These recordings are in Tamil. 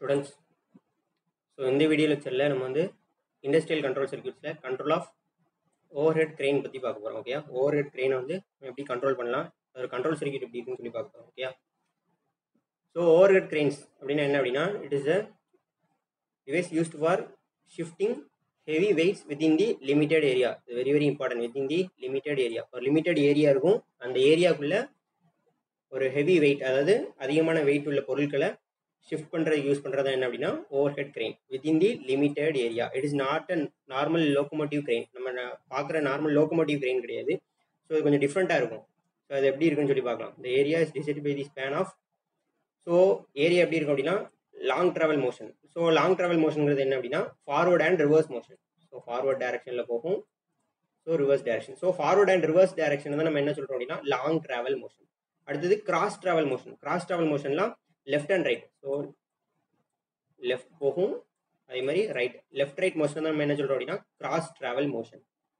ஸ்டூடெண்ட்ஸ் ஸோ இந்த வீடியோ லெக்சரில் நம்ம வந்து இண்டஸ்ட்ரியல் கண்ட்ரோல் சர்க்யூட்ஸில் control of overhead crane பற்றி பார்க்க போகிறோம் ஓகே ஓவர் ஹெட் க்ரெயினை வந்து நம்ம எப்படி கண்ட்ரோல் பண்ணலாம் ஒரு கண்ட்ரோல் சர்க்யூட் எப்படி இருக்குன்னு சொல்லி பார்க்க போகிறோம் okay so over overhead cranes அப்படின்னா என்ன அப்படின்னா it is a device used for shifting heavy weights within the limited area very very important within the limited area ஒரு லிமிடெட் ஏரியா இருக்கும் அந்த ஏரியாக்குள்ளே ஒரு ஹெவி வெயிட் அதாவது அதிகமான வெயிட் உள்ள பொருட்களை ஷிஃப்ட் பண்ணுறதுக்கு யூஸ் பண்ணுறது என்ன அப்படின்னா over head crane within the limited area it is not a normal locomotive crane நம்ம பார்க்குற நார்மல் லோக்கோமோட்டிவ் கிரெயின் கிடையாது ஸோ இது கொஞ்சம் டிஃப்ரெண்ட்டாக இருக்கும் ஸோ அது எப்படி இருக்குன்னு சொல்லி பார்க்கலாம் இந்த area is decide by the span of so area எப்படி இருக்கும் அப்படின்னா long travel motion so long travel மோஷனுங்கிறது என்ன அப்படின்னா forward and reverse motion so forward டைரக்ஷனில் போகும் so reverse direction so forward and reverse direction தான் நம்ம என்ன சொல்கிறோம் அப்படின்னா லாங் ட்ராவல் மோஷன் அடுத்தது cross travel motion cross travel மோஷன்லாம் left and right so left போகும் அதே மாதிரி ரைட் லெஃப்ட் ரைட் மோஷன் தான் நம்ம என்ன சொல்கிறோம் அப்படின்னா cross travel motion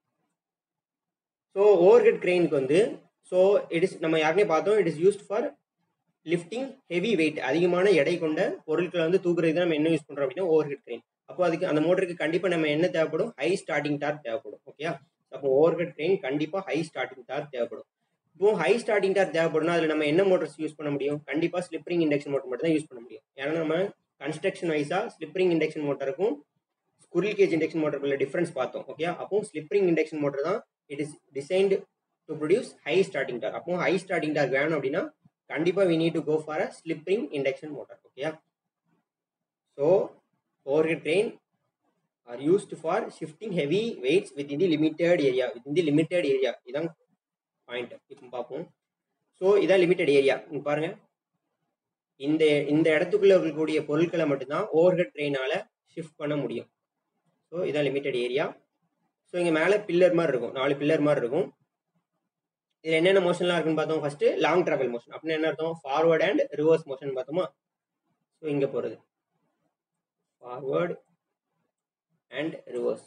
so over overhead கிரெயினுக்கு வந்து ஸோ இட் இஸ் நம்ம யாருனே பார்த்தோம் it is used for lifting heavy weight அதிகமான எடை கொண்ட பொருட்களை வந்து தூக்குறதுக்கு நம்ம என்ன யூஸ் பண்ணுறோம் அப்படின்னா ஓவர் ஹெட் கிரெயின் அப்போ அதுக்கு அந்த மோட்டருக்கு கண்டிப்பாக நம்ம என்ன தேவைப்படும் ஹை ஸ்டார்டிங் டார்க் தேவைப்படும் ஓகே அப்போ ஓவர் ஹெட் கிரெயின் கண்டிப்பாக ஹை ஸ்டார்டிங் டார்க் தேவைப்படும் இப்போ ஹை ஸ்டார்டிங் டார்க் தேவைப்படும்னா அதில் நம்ம என்ன மோட்டர்ஸ் யூஸ் பண்ண முடியும் கண்டிப்பாக ஸ்லிப்பரிங் இண்டக்ஷன் மோட்டர் மட்டும் தான் யூஸ் பண்ண முடியும் ஏன்னா நம்ம கன்ஸ்ட்ரக்ஷன் வைஸாக ஸ்லிப்பரிங் இண்டக்ஷன் மோட்டருக்கும் ஸ்குரில் கேஜ் இண்டக்ஷன் மோட்டருக்குள்ள டிஃப்ரென்ஸ் பார்த்தோம் ஓகே அப்போ ஸ்லிப்பரிங் இண்டக்ஷன் மோட்டர் தான் it is designed to produce high starting torque அப்போ ஹை ஸ்டார்டிங் டார்க் வேணும் அப்படின்னா கண்டிப்பாக we need to go for a slip ring induction motor okay so over overhead crane are used for shifting heavy weights within the limited area within the limited area இதான் பாயிண்ட் இப்போ பார்ப்போம் ஸோ இதான் லிமிட்டட் ஏரியா இங்கே பாருங்க இந்த இந்த இடத்துக்குள்ள இருக்கக்கூடிய பொருட்களை மட்டும்தான் ஓவர் ஹெட் ட்ரெயினால் ஷிஃப்ட் பண்ண முடியும் ஸோ இதான் லிமிட்டட் ஏரியா ஸோ இங்கே மேலே பில்லர் மாதிரி இருக்கும் நாலு பில்லர் மாதிரி இருக்கும் இதில் என்னென்ன மோஷன்லாம் இருக்குன்னு பார்த்தோம் ஃபர்ஸ்ட் லாங் ட்ராவல் மோஷன் அப்படின்னு என்ன அர்த்தம் ஃபார்வர்ட் அண்ட் ரிவர்ஸ் மோஷன் பார்த்தோமா ஸோ இங்கே போகிறது forward and reverse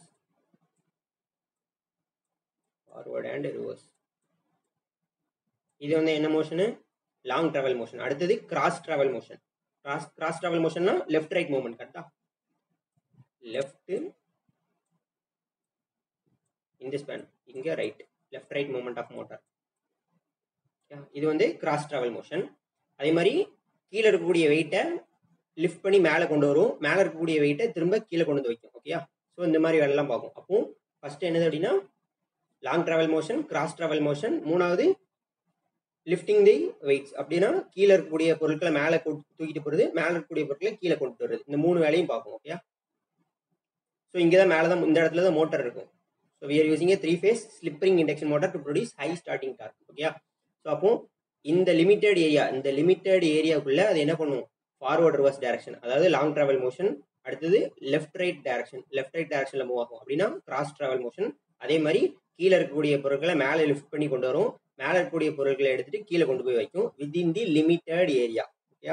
forward and reverse இது வந்து என்ன மோஷனு லாங் ட்ராவல் மோஷன் அடுத்தது cross travel motion cross cross travel மோஷன்னா லெஃப்ட் ரைட் மூவ்மெண்ட் கரெக்டா லெஃப்ட் இந்த ஸ்பேன் இங்கே right left right movement of motor இது வந்து கிராஸ் ட்ராவல் மோஷன் அதே மாதிரி கீழே இருக்கக்கூடிய வெயிட்டை லிஃப்ட் பண்ணி மேலே கொண்டு வரும் மேலே இருக்கக்கூடிய வெயிட்டை திரும்ப கீழே கொண்டு வந்து வைக்கும் ஓகேயா ஸோ இந்த மாதிரி வேலைலாம் பார்க்கும் அப்போ ஃபர்ஸ்ட் என்னது அப்படின்னா long travel motion cross travel motion மூணாவது லிஃப்டிங் தி வெயிட்ஸ் அப்படின்னா கீழே இருக்கக்கூடிய பொருட்களை மேலே தூக்கிட்டு போகிறது மேலே இருக்கக்கூடிய பொருட்களை கீழே கொண்டு வருது இந்த மூணு வேலையும் பார்க்கும் ஓகே ஸோ இங்கே தான் மேலே தான் இந்த இடத்துல தான் மோட்டர் இருக்கும் so we are using a three phase slip ring induction motor to produce high starting torque okay so அப்போ இந்த லிமிட்டட் ஏரியா இந்த லிமிட்டட் ஏரியாவுக்குள்ள அது என்ன பண்ணும் ஃபார்வர்ட் ரிவர்ஸ் டைரக்ஷன் அதாவது லாங் ட்ராவல் மோஷன் அடுத்தது left right direction left right டைரக்ஷனில் மூவ் ஆகும் அப்படின்னா கிராஸ் ட்ராவல் மோஷன் அதே மாதிரி கீழே இருக்கக்கூடிய பொருட்களை மேலே லிஃப்ட் பண்ணி கொண்டு வரும் மேலே இருக்கக்கூடிய பொருட்களை எடுத்துட்டு கீழே கொண்டு போய் வைக்கும் within the limited area okay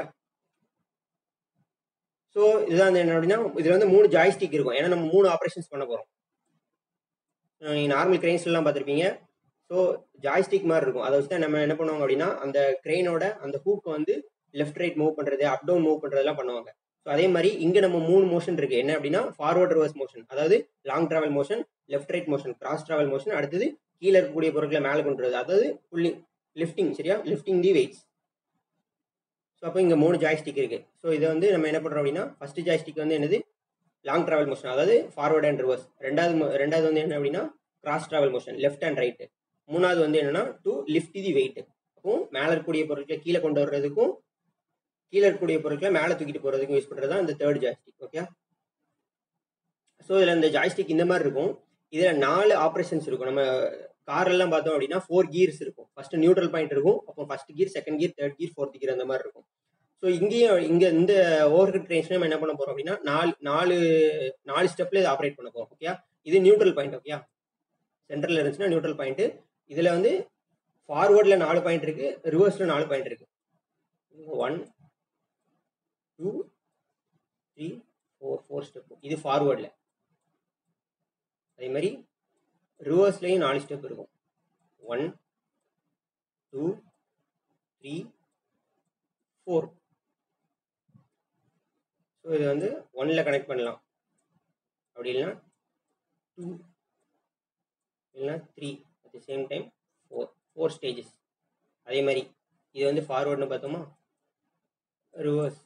so இதுதான் என்ன அப்படின்னா இதில் வந்து மூணு ஜாய்ஸ்டிக் இருக்கும் ஏன்னா நம்ம மூணு ஆப்ரேஷன்ஸ் பண்ண போகிறோம் நீங்கள் நார்மல் கிரெயின்ஸ்லாம் பார்த்துருப்பீங்க ஸோ ஜாய்ஸ்டிக் மாதிரி இருக்கும் அதை வச்சு தான் நம்ம என்ன பண்ணுவாங்க அப்படின்னா அந்த கிரெயினோட அந்த ஹூக்கை வந்து லெஃப்ட் ரைட் மூவ் பண்ணுறது அப் டவுன் மூவ் பண்ணுறதெல்லாம் பண்ணுவாங்க ஸோ அதே மாதிரி இங்கே நம்ம மூணு மோஷன் இருக்குது என்ன அப்படின்னா ஃபார்வர்ட் ரிவர்ஸ் மோஷன் அதாவது long travel motion left right motion cross travel motion அடுத்தது கீழே இருக்கக்கூடிய பொருட்களை மேலே கொண்டு வருது அதாவது புள்ளி லிஃப்டிங் சரியா லிஃப்டிங் தி வெயிட்ஸ் ஸோ அப்போ இங்கே மூணு ஜாய்ஸ்டிக் இருக்கு ஸோ இதை வந்து நம்ம என்ன பண்ணுறோம் அப்படின்னா ஃபர்ஸ்ட் ஜாய்ஸ்டிக் வந்து என்னது லாங் ட்ராவல் மோஷன் அதாவது ஃபார்வர்ட் அண்ட் ரிவர்ஸ் ரெண்டாவது ரெண்டாவது வந்து என்ன அப்படின்னா cross travel motion left and right மூணாவது வந்து என்னன்னா டு லிஃப்ட் தி வெயிட் அப்போ மேலே இருக்கக்கூடிய பொருட்களை கீழே கொண்டு வர்றதுக்கும் கீழே இருக்கக்கூடிய பொருட்களை மேலே தூக்கிட்டு போகிறதுக்கும் யூஸ் பண்ணுறது தான் இந்த தேர்ட் ஜாய்ஸ்டிக் ஓகே ஸோ இதில் இந்த ஜாய்ஸ்டிக் இந்த மாதிரி இருக்கும் இதில் நாலு ஆப்ரேஷன்ஸ் இருக்கும் நம்ம கார்லாம் பார்த்தோம் அப்படின்னா ஃபோர் கியர்ஸ் இருக்கும் ஃபர்ஸ்ட் நியூட்ரல் பாயிண்ட் இருக்கும் அப்புறம் first gear second gear third gear fourth gear அந்த மாதிரி இருக்கும் ஸோ இங்கேயும் இங்கே இந்த ஓவர் ஹெட் ட்ரெயின்ஸ் நம்ம என்ன பண்ண போகிறோம் அப்படின்னா நாலு நாலு நாலு ஸ்டெப்பில் இது ஆப்ரேட் பண்ண போகிறோம் ஓகே இது நியூட்ரல் பாயிண்ட் ஓகே சென்டரில் இருந்துச்சுன்னா நியூட்ரல் பாயிண்ட் இதில் வந்து ஃபார்வர்டில் நாலு பாயிண்ட் இருக்கு ரிவர்ஸில் நாலு பாயிண்ட் இருக்கு one two three four four step இது ஃபார்வர்டில் அதே மாதிரி ரிவர்ஸ்லேயும் நாலு ஸ்டெப் இருக்கும் one two three four so இது வந்து ஒன்னில் கனெக்ட் பண்ணலாம் அப்படி இல்லைன்னா டூ இல்லைன்னா three at the same time four four stages அதே மாதிரி இது வந்து ஃபார்வர்டுன்னு பார்த்தோமா reverse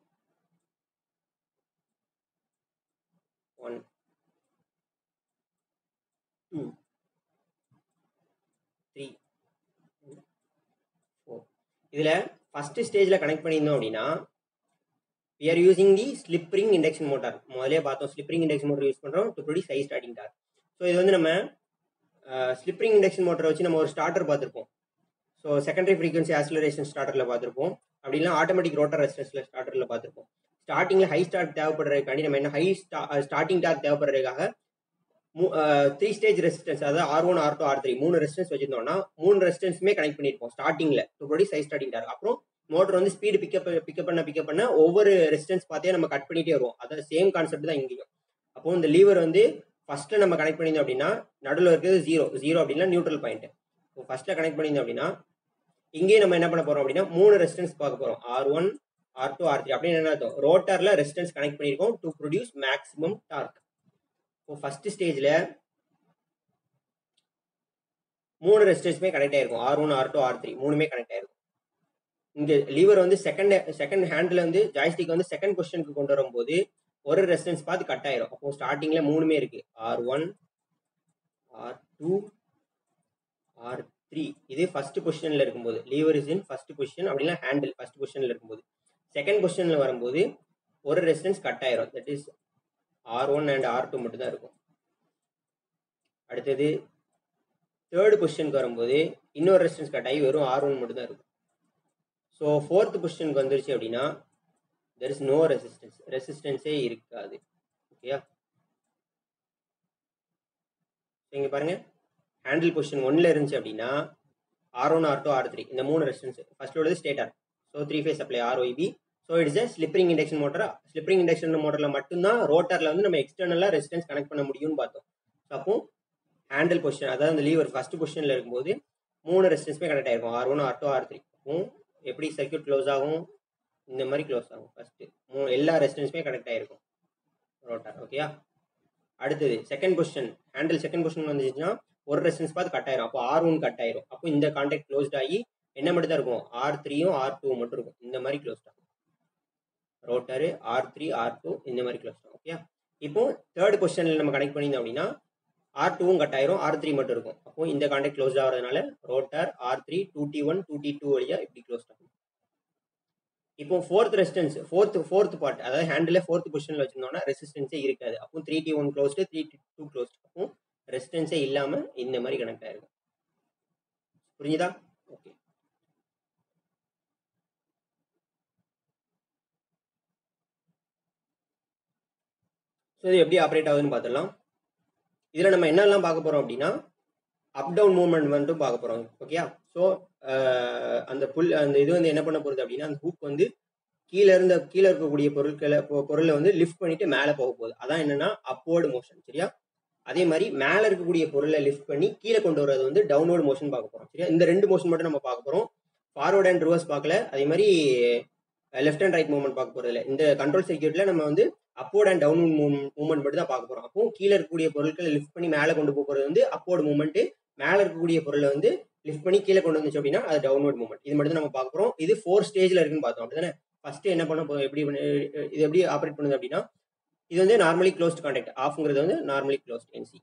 one two three four இதில் ஃபஸ்ட்டு ஸ்டேஜில் கனெக்ட் பண்ணியிருந்தோம் அப்படின்னா we are using the slip ring induction motor முதலே பார்த்தோம் slip ring induction motor use பண்ணுறோம் to produce high starting torque so இது வந்து நம்ம ஸ்லிப் ரிங் இண்டக்ஷன் மோட்டரை வச்சு நம்ம ஒரு ஸ்டார்டர் பார்த்துருப்போம் ஸோ செகண்டரி ஃப்ரீக்வன்சி ஆக்சிலரேஷன் ஸ்டார்டரில் பார்த்துருப்போம் அப்படின்னா ஆட்டோமேட்டிக் ரோட்டர் ரெசிஸ்டன்ஸில் ஸ்டார்டரில் பார்த்துருப்போம் ஸ்டார்டிங்கில் ஹை ஸ்டார்ட் தேவைப்படுறதுக்காண்டி நம்ம என்ன ஹை ஸ்டா ஸ்டார்டிங் டார்க் தேவைப்படுறதுக்காக த்ரீ ஸ்டேஜ் ரெசிஸ்டன்ஸ் அதாவது R one R two R three மூணு ரெசிஸ்டன்ஸ் வச்சிருந்தோம்னா மூணு ரெசிஸ்டன்ஸுமே கனெக்ட் பண்ணியிருப்போம் ஸ்டார்டிங்கில் to produce high starting torque அப்புறம் மோட்டர் வந்து ஸ்பீடு பிக்கப் பிக்கப் பண்ண பிக்கப் பண்ண ஒவ்வொரு ரெசிஸ்டன்ஸ் பார்த்தே நம்ம கட் பண்ணிட்டே வருவோம் அதாவது சேம் கான்செப்ட் தான் இங்கேயும் அப்போ இந்த லீவர் வந்து ஃபர்ஸ்ட்டு நம்ம கனெக்ட் பண்ணியிருந்தோம் அப்படின்னா நடுவில் இருக்கிறது ஜீரோ ஜீரோ அப்படின்னா நியூட்ரல் பாயிண்ட் இப்போ ஃபர்ஸ்ட்டில் கனெக்ட் பண்ணியிருந்தோம் அப்படின்னா இங்கேயும் நம்ம என்ன பண்ண போகிறோம் அப்படின்னா மூணு ரெசிஸ்டன்ஸ் பார்க்க போகிறோம் R one R two R three அப்படின்னு என்ன அர்த்தம் ரோட்டரில் ரெசிஸ்டன்ஸ் கனெக்ட் பண்ணியிருக்கோம் டு ப்ரொடியூஸ் மேக்ஸிமம் டார்க் இப்போ ஃபர்ஸ்ட் ஸ்டேஜில் மூணு ரெசிஸ்டன்ஸுமே கனெக்ட் ஆயிருக்கும் R one R two R three மூணுமே கனெக்ட் ஆயிருக்கும் இங்க லீவர் வந்து செகண்ட் செகண்ட் ஹேண்டில் வந்து ஜாய்ஸ்டிக் வந்து செகண்ட் பொசிஷனுக்கு கொண்டு வரும்போது ஒரு ரெசிஸ்டன்ஸ் பார்த்து கட் ஆயிரும் அப்போ ஸ்டார்டிங்ல மூணுமே இருக்கு R one R two R three இது ஃபர்ஸ்ட் பொசிஷன்ல இருக்கும்போது lever is in first position அப்படின்னா ஹேண்டில் ஃபர்ஸ்ட் பொசிஷன்ல இருக்கும்போது செகண்ட் பொசிஷன்ல வரும்போது ஒரு ரெசிஸ்டன்ஸ் கட் ஆயிரும் that is R one and R two மட்டும் தான் இருக்கும் அடுத்தது தேர்ட் பொசிஷனுக்கு வரும்போது இன்னொரு ரெசிஸ்டன்ஸ் கட் ஆகி வெறும் ஆர் ஒன் மட்டும் தான் இருக்கும் ஸோ ஃபோர்த் பொசிஷனுக்கு வந்துருச்சு அப்படின்னா தெர் இஸ் நோ ரெசிஸ்டன்ஸ் ரெசிஸ்டன்ஸே இருக்காது ஓகேயா இங்கே பாருங்க ஹேண்டில் பொசிஷன் ஒன்ல இருந்துச்சு அப்படின்னா R one R two R three இந்த மூணு ரெசிஸ்டன்ஸ் ஃபர்ஸ்ட் உள்ளது stator so three phase supply RYB so it's a slip ring induction motor slip ring induction மோட்டரில் மட்டும்தான் ரோட்டரில் வந்து நம்ம எக்ஸ்டர்னலாக ரெசிஸ்டன்ஸ் கனெக்ட் பண்ண முடியும்னு பார்த்தோம் ஸோ அப்போ ஹேண்டில் பொசிஷன் அதாவது அந்த லீவர் ஃபர்ஸ்ட் பொசிஷனில் இருக்கும்போது மூணு ரெசிஸ்டன்ஸுமே கனெக்ட் ஆயிருக்கும் R one R two R three அப்போ எப்படி சர்க்கியூட் க்ளோஸ் ஆகும் இந்த மாதிரி க்ளோஸ் ஆகும் ஃபர்ஸ்ட் மூ எல்லா ரெசிஸ்டன்ஸுமே கனெக்ட் ஆயிருக்கும் ரோட்டார் ஓகேயா அடுத்தது second position handle second position வந்துச்சுன்னா ஒரு ரெசிஸ்டன்ஸ் பார்த்து கட் ஆயிரும் அப்போ ஆர் ஒன் கட் ஆயிரும் அப்போ இந்த கான்டாக்ட் க்ளோஸ்ட் ஆகி என்ன மட்டும் தான் இருக்கும் ஆர் த்ரீயும் ஆர் டூ மட்டும் இருக்கும் இந்த மாதிரி க்ளோஸ்ட் ஆகும் rotor R three R two இந்த மாதிரி க்ளோஸ்ட் ஆகும் ஓகே இப்போ தேர்ட் பொசிஷனில் நம்ம கனெக்ட் பண்ணியிருந்தோம் அப்படின்னா ஆர் டூவும் கட் ஆயிரும் ஆர் த்ரீ மட்டும் இருக்கும் அப்போ இந்த கான்டாக்ட் க்ளோஸ் ஆகிறதுனால rotor R three two T one two T two வழியா இப்படி க்ளோஸ் ஆகும் இப்போ fourth resistance fourth fourth part அதாவது ஹேண்டில் ஃபோர்த் பொசிஷனில் வச்சிருந்தோம்னா ரெசிஸ்டன்ஸே இருக்காது அப்போ three T one closed three T two closed அப்போ ரெசிஸ்டன்ஸே இல்லாமல் இந்த மாதிரி கனெக்ட் ஆயிருக்கும் புரிஞ்சுதா ஓகே ஸோ இது எப்படி ஆப்ரேட் ஆகுதுன்னு பார்த்துடலாம் இதில் நம்ம என்னெல்லாம் பார்க்க போகிறோம் அப்படின்னா அப் டவுன் மூவ்மெண்ட் வந்துட்டும் பார்க்க போகிறோம் ஓகேயா ஸோ அந்த புல் அந்த இது வந்து என்ன பண்ண போகிறது அப்படின்னா அந்த ஹூக் வந்து கீழே இருந்த கீழே இருக்கக்கூடிய பொருட்களை பொருளை வந்து லிஃப்ட் பண்ணிட்டு மேலே போக போகுது அதான் என்னன்னா அப்வர்டு மோஷன் சரியா அதே மாதிரி மேலே இருக்கக்கூடிய பொருளை லிஃப்ட் பண்ணி கீழே கொண்டு வரது வந்து டவுன்வர்டு மோஷன் பார்க்க போகிறோம் சரியா இந்த ரெண்டு மோஷன் மட்டும் நம்ம பார்க்க போகிறோம் ஃபார்வர்ட் அண்ட் ரிவர்ஸ் பார்க்கல அதே மாதிரி லெஃப்ட் அண்ட் ரைட் மூவ்மெண்ட் பார்க்க போகிறது இல்லை இந்த கண்ட்ரோல் சர்க்கியூட்ல நம்ம வந்து அப்வர்ட் அண்ட் டவுன் மூவ்மெண்ட் மட்டும் தான் பார்க்க போகிறோம் அப்போ கீழே இருக்கக்கூடிய பொருட்களை லிஃப்ட் பண்ணி மேலே கொண்டு போகிறது வந்து அப்வர்டு மூவ்மெண்ட் மேலே இருக்கக்கூடிய பொருளை வந்து லிஃப்ட் பண்ணி கீழே கொண்டு வந்துச்சு அப்படின்னா அது டவுன்வர்ட் மூவ்மெண்ட் இது மட்டும் தான் நம்ம பார்க்க போகிறோம் இது ஃபோர் ஸ்டேஜில் இருக்குன்னு பார்த்தோம் அப்படிதானே ஃபர்ஸ்ட் என்ன பண்ண போகிறோம் எப்படி இது எப்படி ஆப்ரேட் பண்ணுது அப்படின்னா இது வந்து நார்மலி க்ளோஸ்ட் கான்டாக்ட் ஆஃப்ங்கிறது வந்து நார்மலி க்ளோஸ்ட் என்சி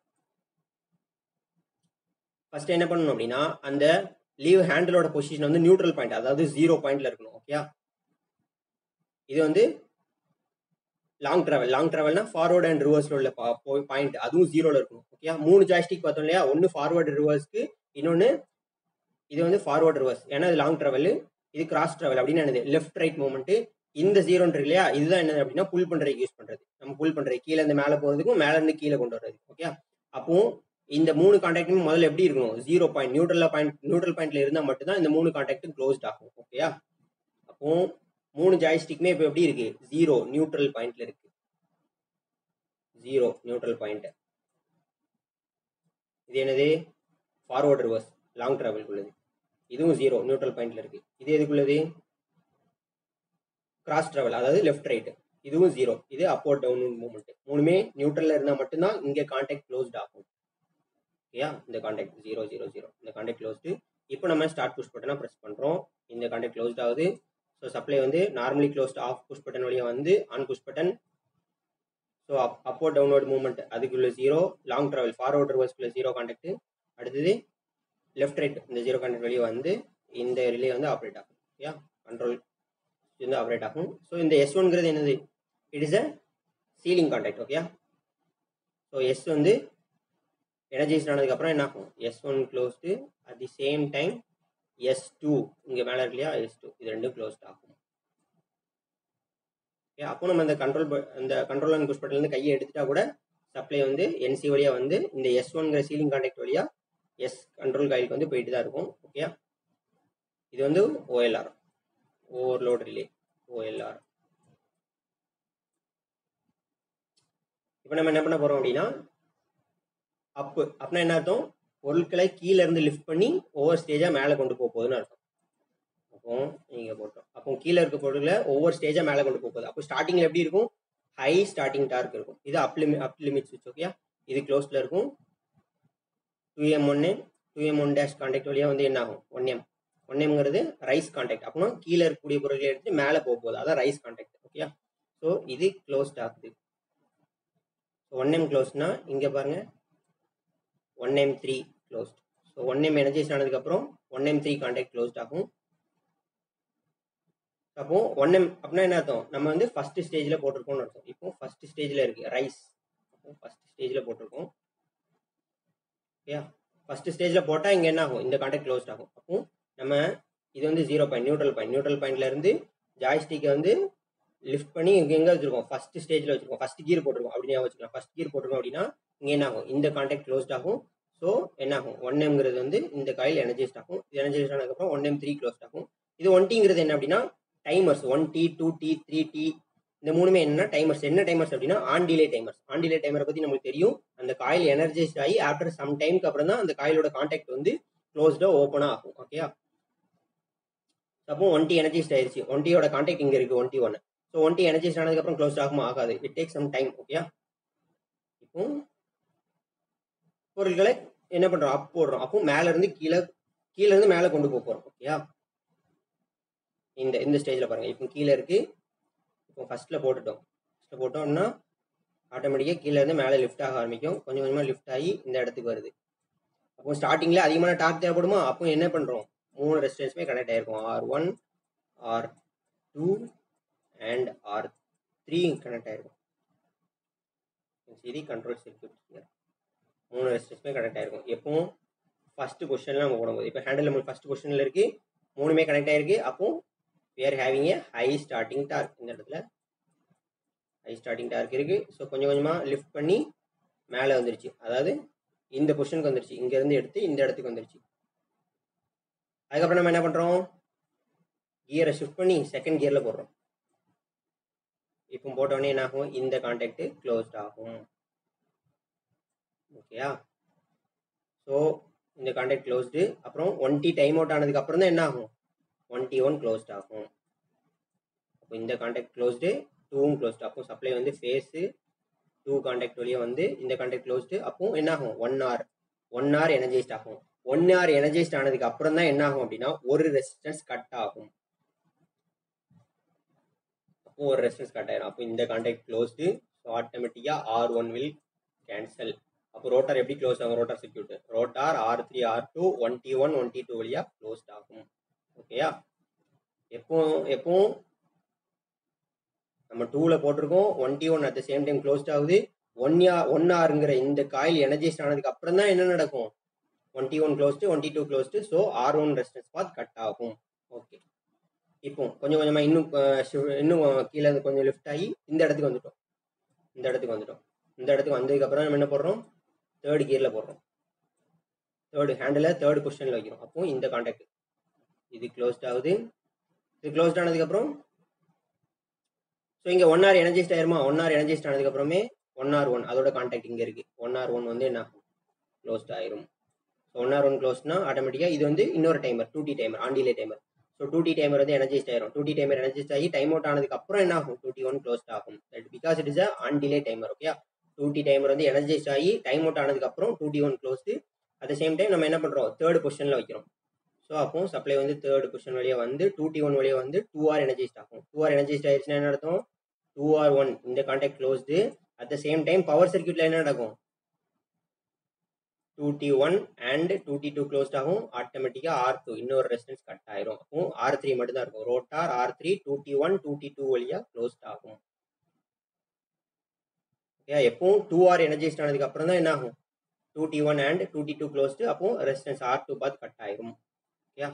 ஃபர்ஸ்ட் என்ன பண்ணணும் அப்படின்னா அந்த லீவ் ஹேண்டிலோட பொசிஷன் வந்து நியூட்ரல் பாயிண்ட் அதாவது ஜீரோ பாயிண்ட்ல இருக்கணும் ஓகே இது வந்து லாங் டிராவல் லாங் டிராவல்னா ஃபார்வர்ட் அண்ட் ரிவர்ஸ்ல உள்ள பாயிண்ட் அதுவும் ஜீரோல இருக்கணும் ஓகே மூணு ஜாய்ஸ்டிக் பார்த்தோம் இல்லையா ஒன்று ஃபார்வர்டு ரிவர்ஸ்க்கு இன்னொன்று இது வந்து ஃபார்வர்ட் ரிவர்ஸ் ஏன்னா இது லாங் டிராவல் இது கிராஸ் டிராவல் அப்படின்னு என்னது லெஃப்ட் ரைட் மூவ்மெண்ட் இந்த ஜீரோன்ற இல்லையா இதுதான் என்னது அப்படின்னா புல் பண்றதுக்கு யூஸ் பண்றது நம்ம புல் பண்றது கீழே இருந்து மேலே போறதுக்கும் மேல இருந்து கீழே கொண்டு வர்றது ஓகே அப்போ இந்த மூணு கான்டாக்டும் முதல்ல எப்படி இருக்கணும் zero point neutral point neutral பாயிண்ட்ல இருந்தால் மட்டும்தான் இந்த மூணு கான்டாக்டும் க்ளோஸ்ட் ஆகும் ஓகேயா அப்போ மூணு ஜாய்ஸ்டிக்குமே இப்போ எப்படி இருக்கு ஜீரோ நியூட்ரல் பாயிண்ட்ல இருக்கு ஜீரோ நியூட்ரல் பாயிண்ட் இது என்னது ஃபார்வர்ட் ரிவர்ஸ் லாங் டிராவல்குள்ளது இதுவும் ஜீரோ நியூட்ரல் பாயிண்ட்ல இருக்கு இது எதுக்குள்ளது கிராஸ் டிராவல் அதாவது லெஃப்ட் ரைட் இதுவும் ஜீரோ இது அப்போர்ட் டவுன் மூமெண்ட் மூணுமே நியூட்ரல்ல இருந்தால் மட்டும்தான் இங்கே கான்டாக்ட் க்ளோஸ்ட் ஆகும் ஓகேயா இந்த கான்டாக்ட் ஜீரோ ஜீரோ ஜீரோ இந்த கான்டாக்ட் க்ளோஸ்டு இப்போ நம்ம ஸ்டார்ட் புஷ் பட்டனை ப்ரெஸ் பண்ணுறோம் இந்த கான்டாக்ட் க்ளோஸ்ட் ஆகுது ஸோ சப்ளை வந்து normally closed off push button வழியாக வந்து on push button so up upward downward movement அதுக்குள்ள ஜீரோ லாங் ட்ராவல் ஃபார்வர்ட் ரிவர்ஸ்க்குள்ள ஜீரோ கான்டாக்ட் அடுத்தது லெஃப்ட் ரைட் இந்த ஜீரோ கான்டாக்ட் வெளியே வந்து இந்த ரிலே வந்து ஆப்ரேட் ஆகும் ஓகேயா கண்ட்ரோல் வந்து ஆப்ரேட் ஆகும் ஸோ இந்த எஸ் ஒன்ங்கிறது என்னது it is a sealing contact ஓகேயா ஸோ எஸ் வந்து எனர்ஜைஸ் ஆனதுக்கப்புறம் என்ன ஆகும் S one closed at the same time S two இங்கே மேலே இருக்கு இல்லையா எஸ் டூ இது ரெண்டும் க்ளோஸ்ட் ஆகும் ஓகே அப்போ நம்ம இந்த கண்ட்ரோல் இந்த கண்ட்ரோல் அண்ட் புஷ் பட்டன்லேருந்து கையை எடுத்துட்டா கூட சப்ளை வந்து என்சி வழியாக வந்து இந்த எஸ் ஒன்கிற சீலிங் கான்டாக்ட் வழியாக எஸ் கண்ட்ரோல் காயிலுக்கு வந்து போயிட்டு தான் இருக்கும் ஓகே இது வந்து ஓஎல்ஆர் ஓவர்லோட் ரிலே ஓஎல்ஆர் இப்போ நம்ம என்ன பண்ண போகிறோம் அப்படின்னா அப்பு அப்படின்னா என்ன அர்த்தம் பொருட்களை கீழே இருந்து லிஃப்ட் பண்ணி ஒவ்வொரு ஸ்டேஜாக மேலே கொண்டு போக போகுதுன்னு அர்த்தம் அப்போ நீங்கள் போட்டோம் அப்போ கீழே இருக்க பொருட்களை ஒவ்வொரு ஸ்டேஜாக மேலே கொண்டு போக போகுது அப்போ ஸ்டார்டிங்கில் எப்படி இருக்கும் ஹை ஸ்டார்டிங் டார்க் இருக்கும் இது அப் லிமி அப் லிமிட் சுவிட்ச் ஓகேயா இது க்ளோஸில் இருக்கும் டூ எம் ஒன்று two M one dash contact வழியாக வந்து என்ன ஆகும் ஒன் எம் ஒன் எம்ங்கிறது ரைஸ் கான்டாக்ட் அப்படின்னா கீழே இருக்கக்கூடிய பொருட்களை எடுத்து மேலே போக போகுது அதான் ரைஸ் கான்டாக்ட் ஓகேயா ஸோ இது க்ளோஸ்ட் ஆகுது ஒன் எம் க்ளோஸ்னா இங்கே பாருங்க one M three closed so one M energise ஆனதுக்கப்புறம் one M three contact closed ஆகும் அப்போ ஒன் எம் அப்படின்னா என்ன அர்த்தம் நம்ம வந்து ஃபர்ஸ்ட் ஸ்டேஜில் போட்டிருக்கோம்னு அர்த்தம் இப்போ ஃபர்ஸ்ட் ஸ்டேஜில் இருக்கு ரைஸ் அப்போ ஃபர்ஸ்ட் ஸ்டேஜில் போட்டிருக்கோம் ஓகேயா ஃபர்ஸ்ட் ஸ்டேஜில் போட்டால் இங்கே என்ன ஆகும் இந்த கான்டாக்ட் க்ளோஸ்ட் ஆகும் அப்போ நம்ம இது வந்து zero point neutral point neutral பாயிண்ட்ல இருந்து ஜாய்ஸ்டிக்கை வந்து லிஃப்ட் பண்ணி இங்கே எங்கே வச்சிருக்கோம் ஃபர்ஸ்ட் ஸ்டேஜில் வச்சிருக்கோம் ஃபர்ஸ்ட் கீர் போட்டிருக்கோம் அப்படின்னு வச்சுக்கலாம் ஃபர்ஸ்ட் கீர் போட்டிருக்கோம் அப்படின்னா இங்கே என்ன ஆகும் இந்த கான்டாக்ட் க்ளோஸ்ட் ஆகும் ஸோ என்ன ஆகும் ஒன் எம்ங்கிறது வந்து இந்த காயில் எனர்ஜைஸ்ட் ஆகும் இது எனர்ஜைஸ்ட் ஆனதுக்கப்புறம் ஒன் எம் த்ரீ க்ளோஸ்ட் ஆகும் இது ஒன் டீங்கிறது என்ன அப்படின்னா timers one T two T three T இந்த மூணுமே என்ன டைமர்ஸ் என்ன டைமர்ஸ் அப்படின்னா on delay timers on delay டைமரை பற்றி நம்மளுக்கு தெரியும் அந்த காயில் எனர்ஜைஸ்ட் ஆகி ஆஃப்டர் சம் டைம்க்கு அப்புறம் தான் அந்த காயிலோட கான்டாக்ட் வந்து க்ளோஸ்டாக ஓப்பனாக ஆகும் ஓகேயா அப்போ ஒன் டி எனர்ஜைஸ்ட் ஆயிருச்சு ஒன் டியோட கான்டாக்ட் இங்கே இருக்குது one T one so one T energised ஆனதுக்கப்புறம் க்ளோஸ் ஆகுமா ஆகாது இட் டேக் சம் டைம் ஓகேயா இப்போ பொருட்களை என்ன பண்ணுறோம் அப் போடுறோம் அப்போ மேலே இருந்து கீழே கீழே இருந்து மேலே கொண்டு போக போகிறோம் ஓகேயா இந்த இந்த ஸ்டேஜில் பாருங்கள் இப்போ கீழே இருக்கு இப்போ ஃபர்ஸ்ட்டில் போட்டுட்டோம் ஃபஸ்ட்டில் போட்டோம்னா ஆட்டோமேட்டிக்காக கீழே இருந்து மேலே லிஃப்ட் ஆக ஆரம்பிக்கும் கொஞ்சம் கொஞ்சமாக லிஃப்ட் ஆகி இந்த இடத்துக்கு வருது அப்போ ஸ்டார்டிங்கில் அதிகமான டார்க் தேவைப்படுமா அப்போ என்ன பண்ணுறோம் மூணு ரெசிஸ்டன்ஸுமே கனெக்ட் ஆகிருக்கும் R one R two and R three connect ஆகிருக்கும் சரி கண்ட்ரோல் சர்க்கியூட் மூணு ரெசிஸ்டன்ஸுமே கனெக்ட் ஆகிருக்கும் எப்பவும் ஃபஸ்ட்டு கொஸ்டின்லாம் நம்ம போடும்போது இப்போ ஹேண்டில் நம்மளுக்கு ஃபஸ்ட் கொஸ்டினில் இருக்குது மூணுமே கனெக்ட் ஆகிருக்கு அப்போ we are having a high starting torque இந்த இடத்துல ஹை ஸ்டார்டிங் டார்க் இருக்கு ஸோ கொஞ்சம் கொஞ்சமாக லிஃப்ட் பண்ணி மேலே வந்துருச்சு அதாவது இந்த பொசிஷனுக்கு வந்துருச்சு இங்கேருந்து எடுத்து இந்த இடத்துக்கு வந்துருச்சு அதுக்கப்புறம் நம்ம என்ன பண்ணுறோம் கியரை ஷிஃப்ட் பண்ணி செகண்ட் கியரில் போடுறோம் இப்போ போட்டோடனே என்ன ஆகும் இந்த கான்டாக்ட் க்ளோஸ்ட் ஆகும் ஓகேயா ஸோ இந்த கான்டாக்ட் க்ளோஸ்டு அப்புறம் ஒன் டி டைம் அவுட் ஆனதுக்கு அப்புறம் தான் என்ன ஆகும் ஒன் டி ஒன் க்ளோஸ்ட் ஆகும் அப்போ இந்த கான்டாக்ட் க்ளோஸ்டு டூவும் க்ளோஸ்டு அப்போ சப்ளை வந்து ஃபேஸு டூ கான்டாக்ட் வழியாக வந்து இந்த கான்டாக்ட் க்ளோஸ்டு அப்போ என்ன ஆகும் one hour one hour energised ஆகும் ஒன் ஹவர் எனர்ஜைஸ்ட் ஆனதுக்கு அப்புறம் தான் என்ன ஆகும் அப்படின்னா ஒரு ரெசிஸ்டன்ஸ் கட் ஆகும் அப்போ ஒரு ரெசிஸ்டன்ஸ் கட் ஆயிரும் அப்போ இந்த கான்டாக்ட் க்ளோஸ்டு ஸோ ஆட்டோமேட்டிக்காக ஆர் ஒன் வில் கேன்சல் அப்போ ரோட்டார் எப்படி க்ளோஸ் ஆகும் rotor circuit rotor R three R two one T one one T two வழியாக க்ளோஸ்ட் ஆகும் ஓகேயா எப்போ எப்பவும் நம்ம டூவில் போட்டிருக்கோம் one T one at the same time closed ஆகுது ஒன் யா ஒன் ஆருங்கிற இந்த காயில் எனர்ஜைஸ்ட் ஆனதுக்கு அப்புறம் தான் என்ன நடக்கும் one T one closed one T two closed so R one resistance path cut ஆகும் ஓகே இப்போ கொஞ்சம் கொஞ்சமாக இன்னும் இன்னும் கீழே கொஞ்சம் லிஃப்ட் ஆகி இந்த இடத்துக்கு வந்துட்டோம் இந்த இடத்துக்கு வந்துட்டோம் இந்த இடத்துக்கு வந்ததுக்கப்புறம் நம்ம என்ன போடுறோம் தேர்ட் கியரில் போடுறோம் தேர்டு ஹேண்டில் தேர்ட் பொசிஷனில் வைக்கிறோம் அப்போ இந்த கான்டாக்ட் இது க்ளோஸ்ட் ஆகுது இது க்ளோஸ்ட் ஆனதுக்கப்புறம் ஸோ இங்கே ஒன் ஆர் எனர்ஜைஸ்ட் ஆயிருமா ஒன் ஆர் எனர்ஜைஸ்ட் ஆனதுக்கப்புறமே ஒன் ஆர் ஒன் அதோட கான்டாக்ட் இங்கே இருக்குது ஒன் ஆர் ஒன் வந்து என்ன ஆகும் க்ளோஸ்ட் ஆயிரும் ஸோ ஒன் ஆர் ஒன் க்ளோஸ்னா ஆட்டோமேட்டிக்காக இது வந்து இன்னொரு timer two T timer on delay timer so two T timer வந்து எனர்ஜைஸ்ட் ஆயிரும் டூ டி டைமர் எனர்ஜைஸ்ட் ஆகி டைம் அவுட் ஆனதுக்கு அப்புறம் என்ன ஆகும் டூ டி ஒன் க்ளோஸ்ட் ஆகும் that because it is a on delay timer okay two T timer வந்து எனர்ஜைஸ்ட் ஆகி டைம் அவுட் ஆனதுக்கு அப்புறம் two T one closed at the same time நம்ம என்ன பண்ணுறோம் தேர்ட் பொசிஷனில் வைக்கிறோம் ஸோ அப்போ சப்ளை வந்து தேர்ட் பொசிஷன் வழியாக வந்து டூ டி ஒன் வழியாக வந்து டூ ஆர் எனர்ஜைஸ்ட் ஆகும் டூ ஆர் எனர்ஜைஸ்ட் ஆயிடுச்சுன்னா என்ன அர்த்தம் டூ ஆர் ஒன் இந்த contact closed at the same time power சர்க்கியூட்டில் என்ன நடக்கும் two T one and two T two closed ஆகும் ஆட்டோமேட்டிக்காக ஆர் டூ இன்னொரு ரெசிஸ்டன்ஸ் கட் ஆயிரும் அப்போ ஆர் த்ரீ மட்டும் தான் இருக்கும் rotor R three two T one two T two வழியாக க்ளோஸ்ட் ஆகும் ஓகே எப்பவும் டூ ஆர் எனர்ஜைஸ்ட் ஆனதுக்கு அப்புறம் தான் என்ன ஆகும் two T one and two T two closed அப்போ ரெசிஸ்டன்ஸ் ஆர் டூ பார்த்து கட் ஆயிரும் ஓகே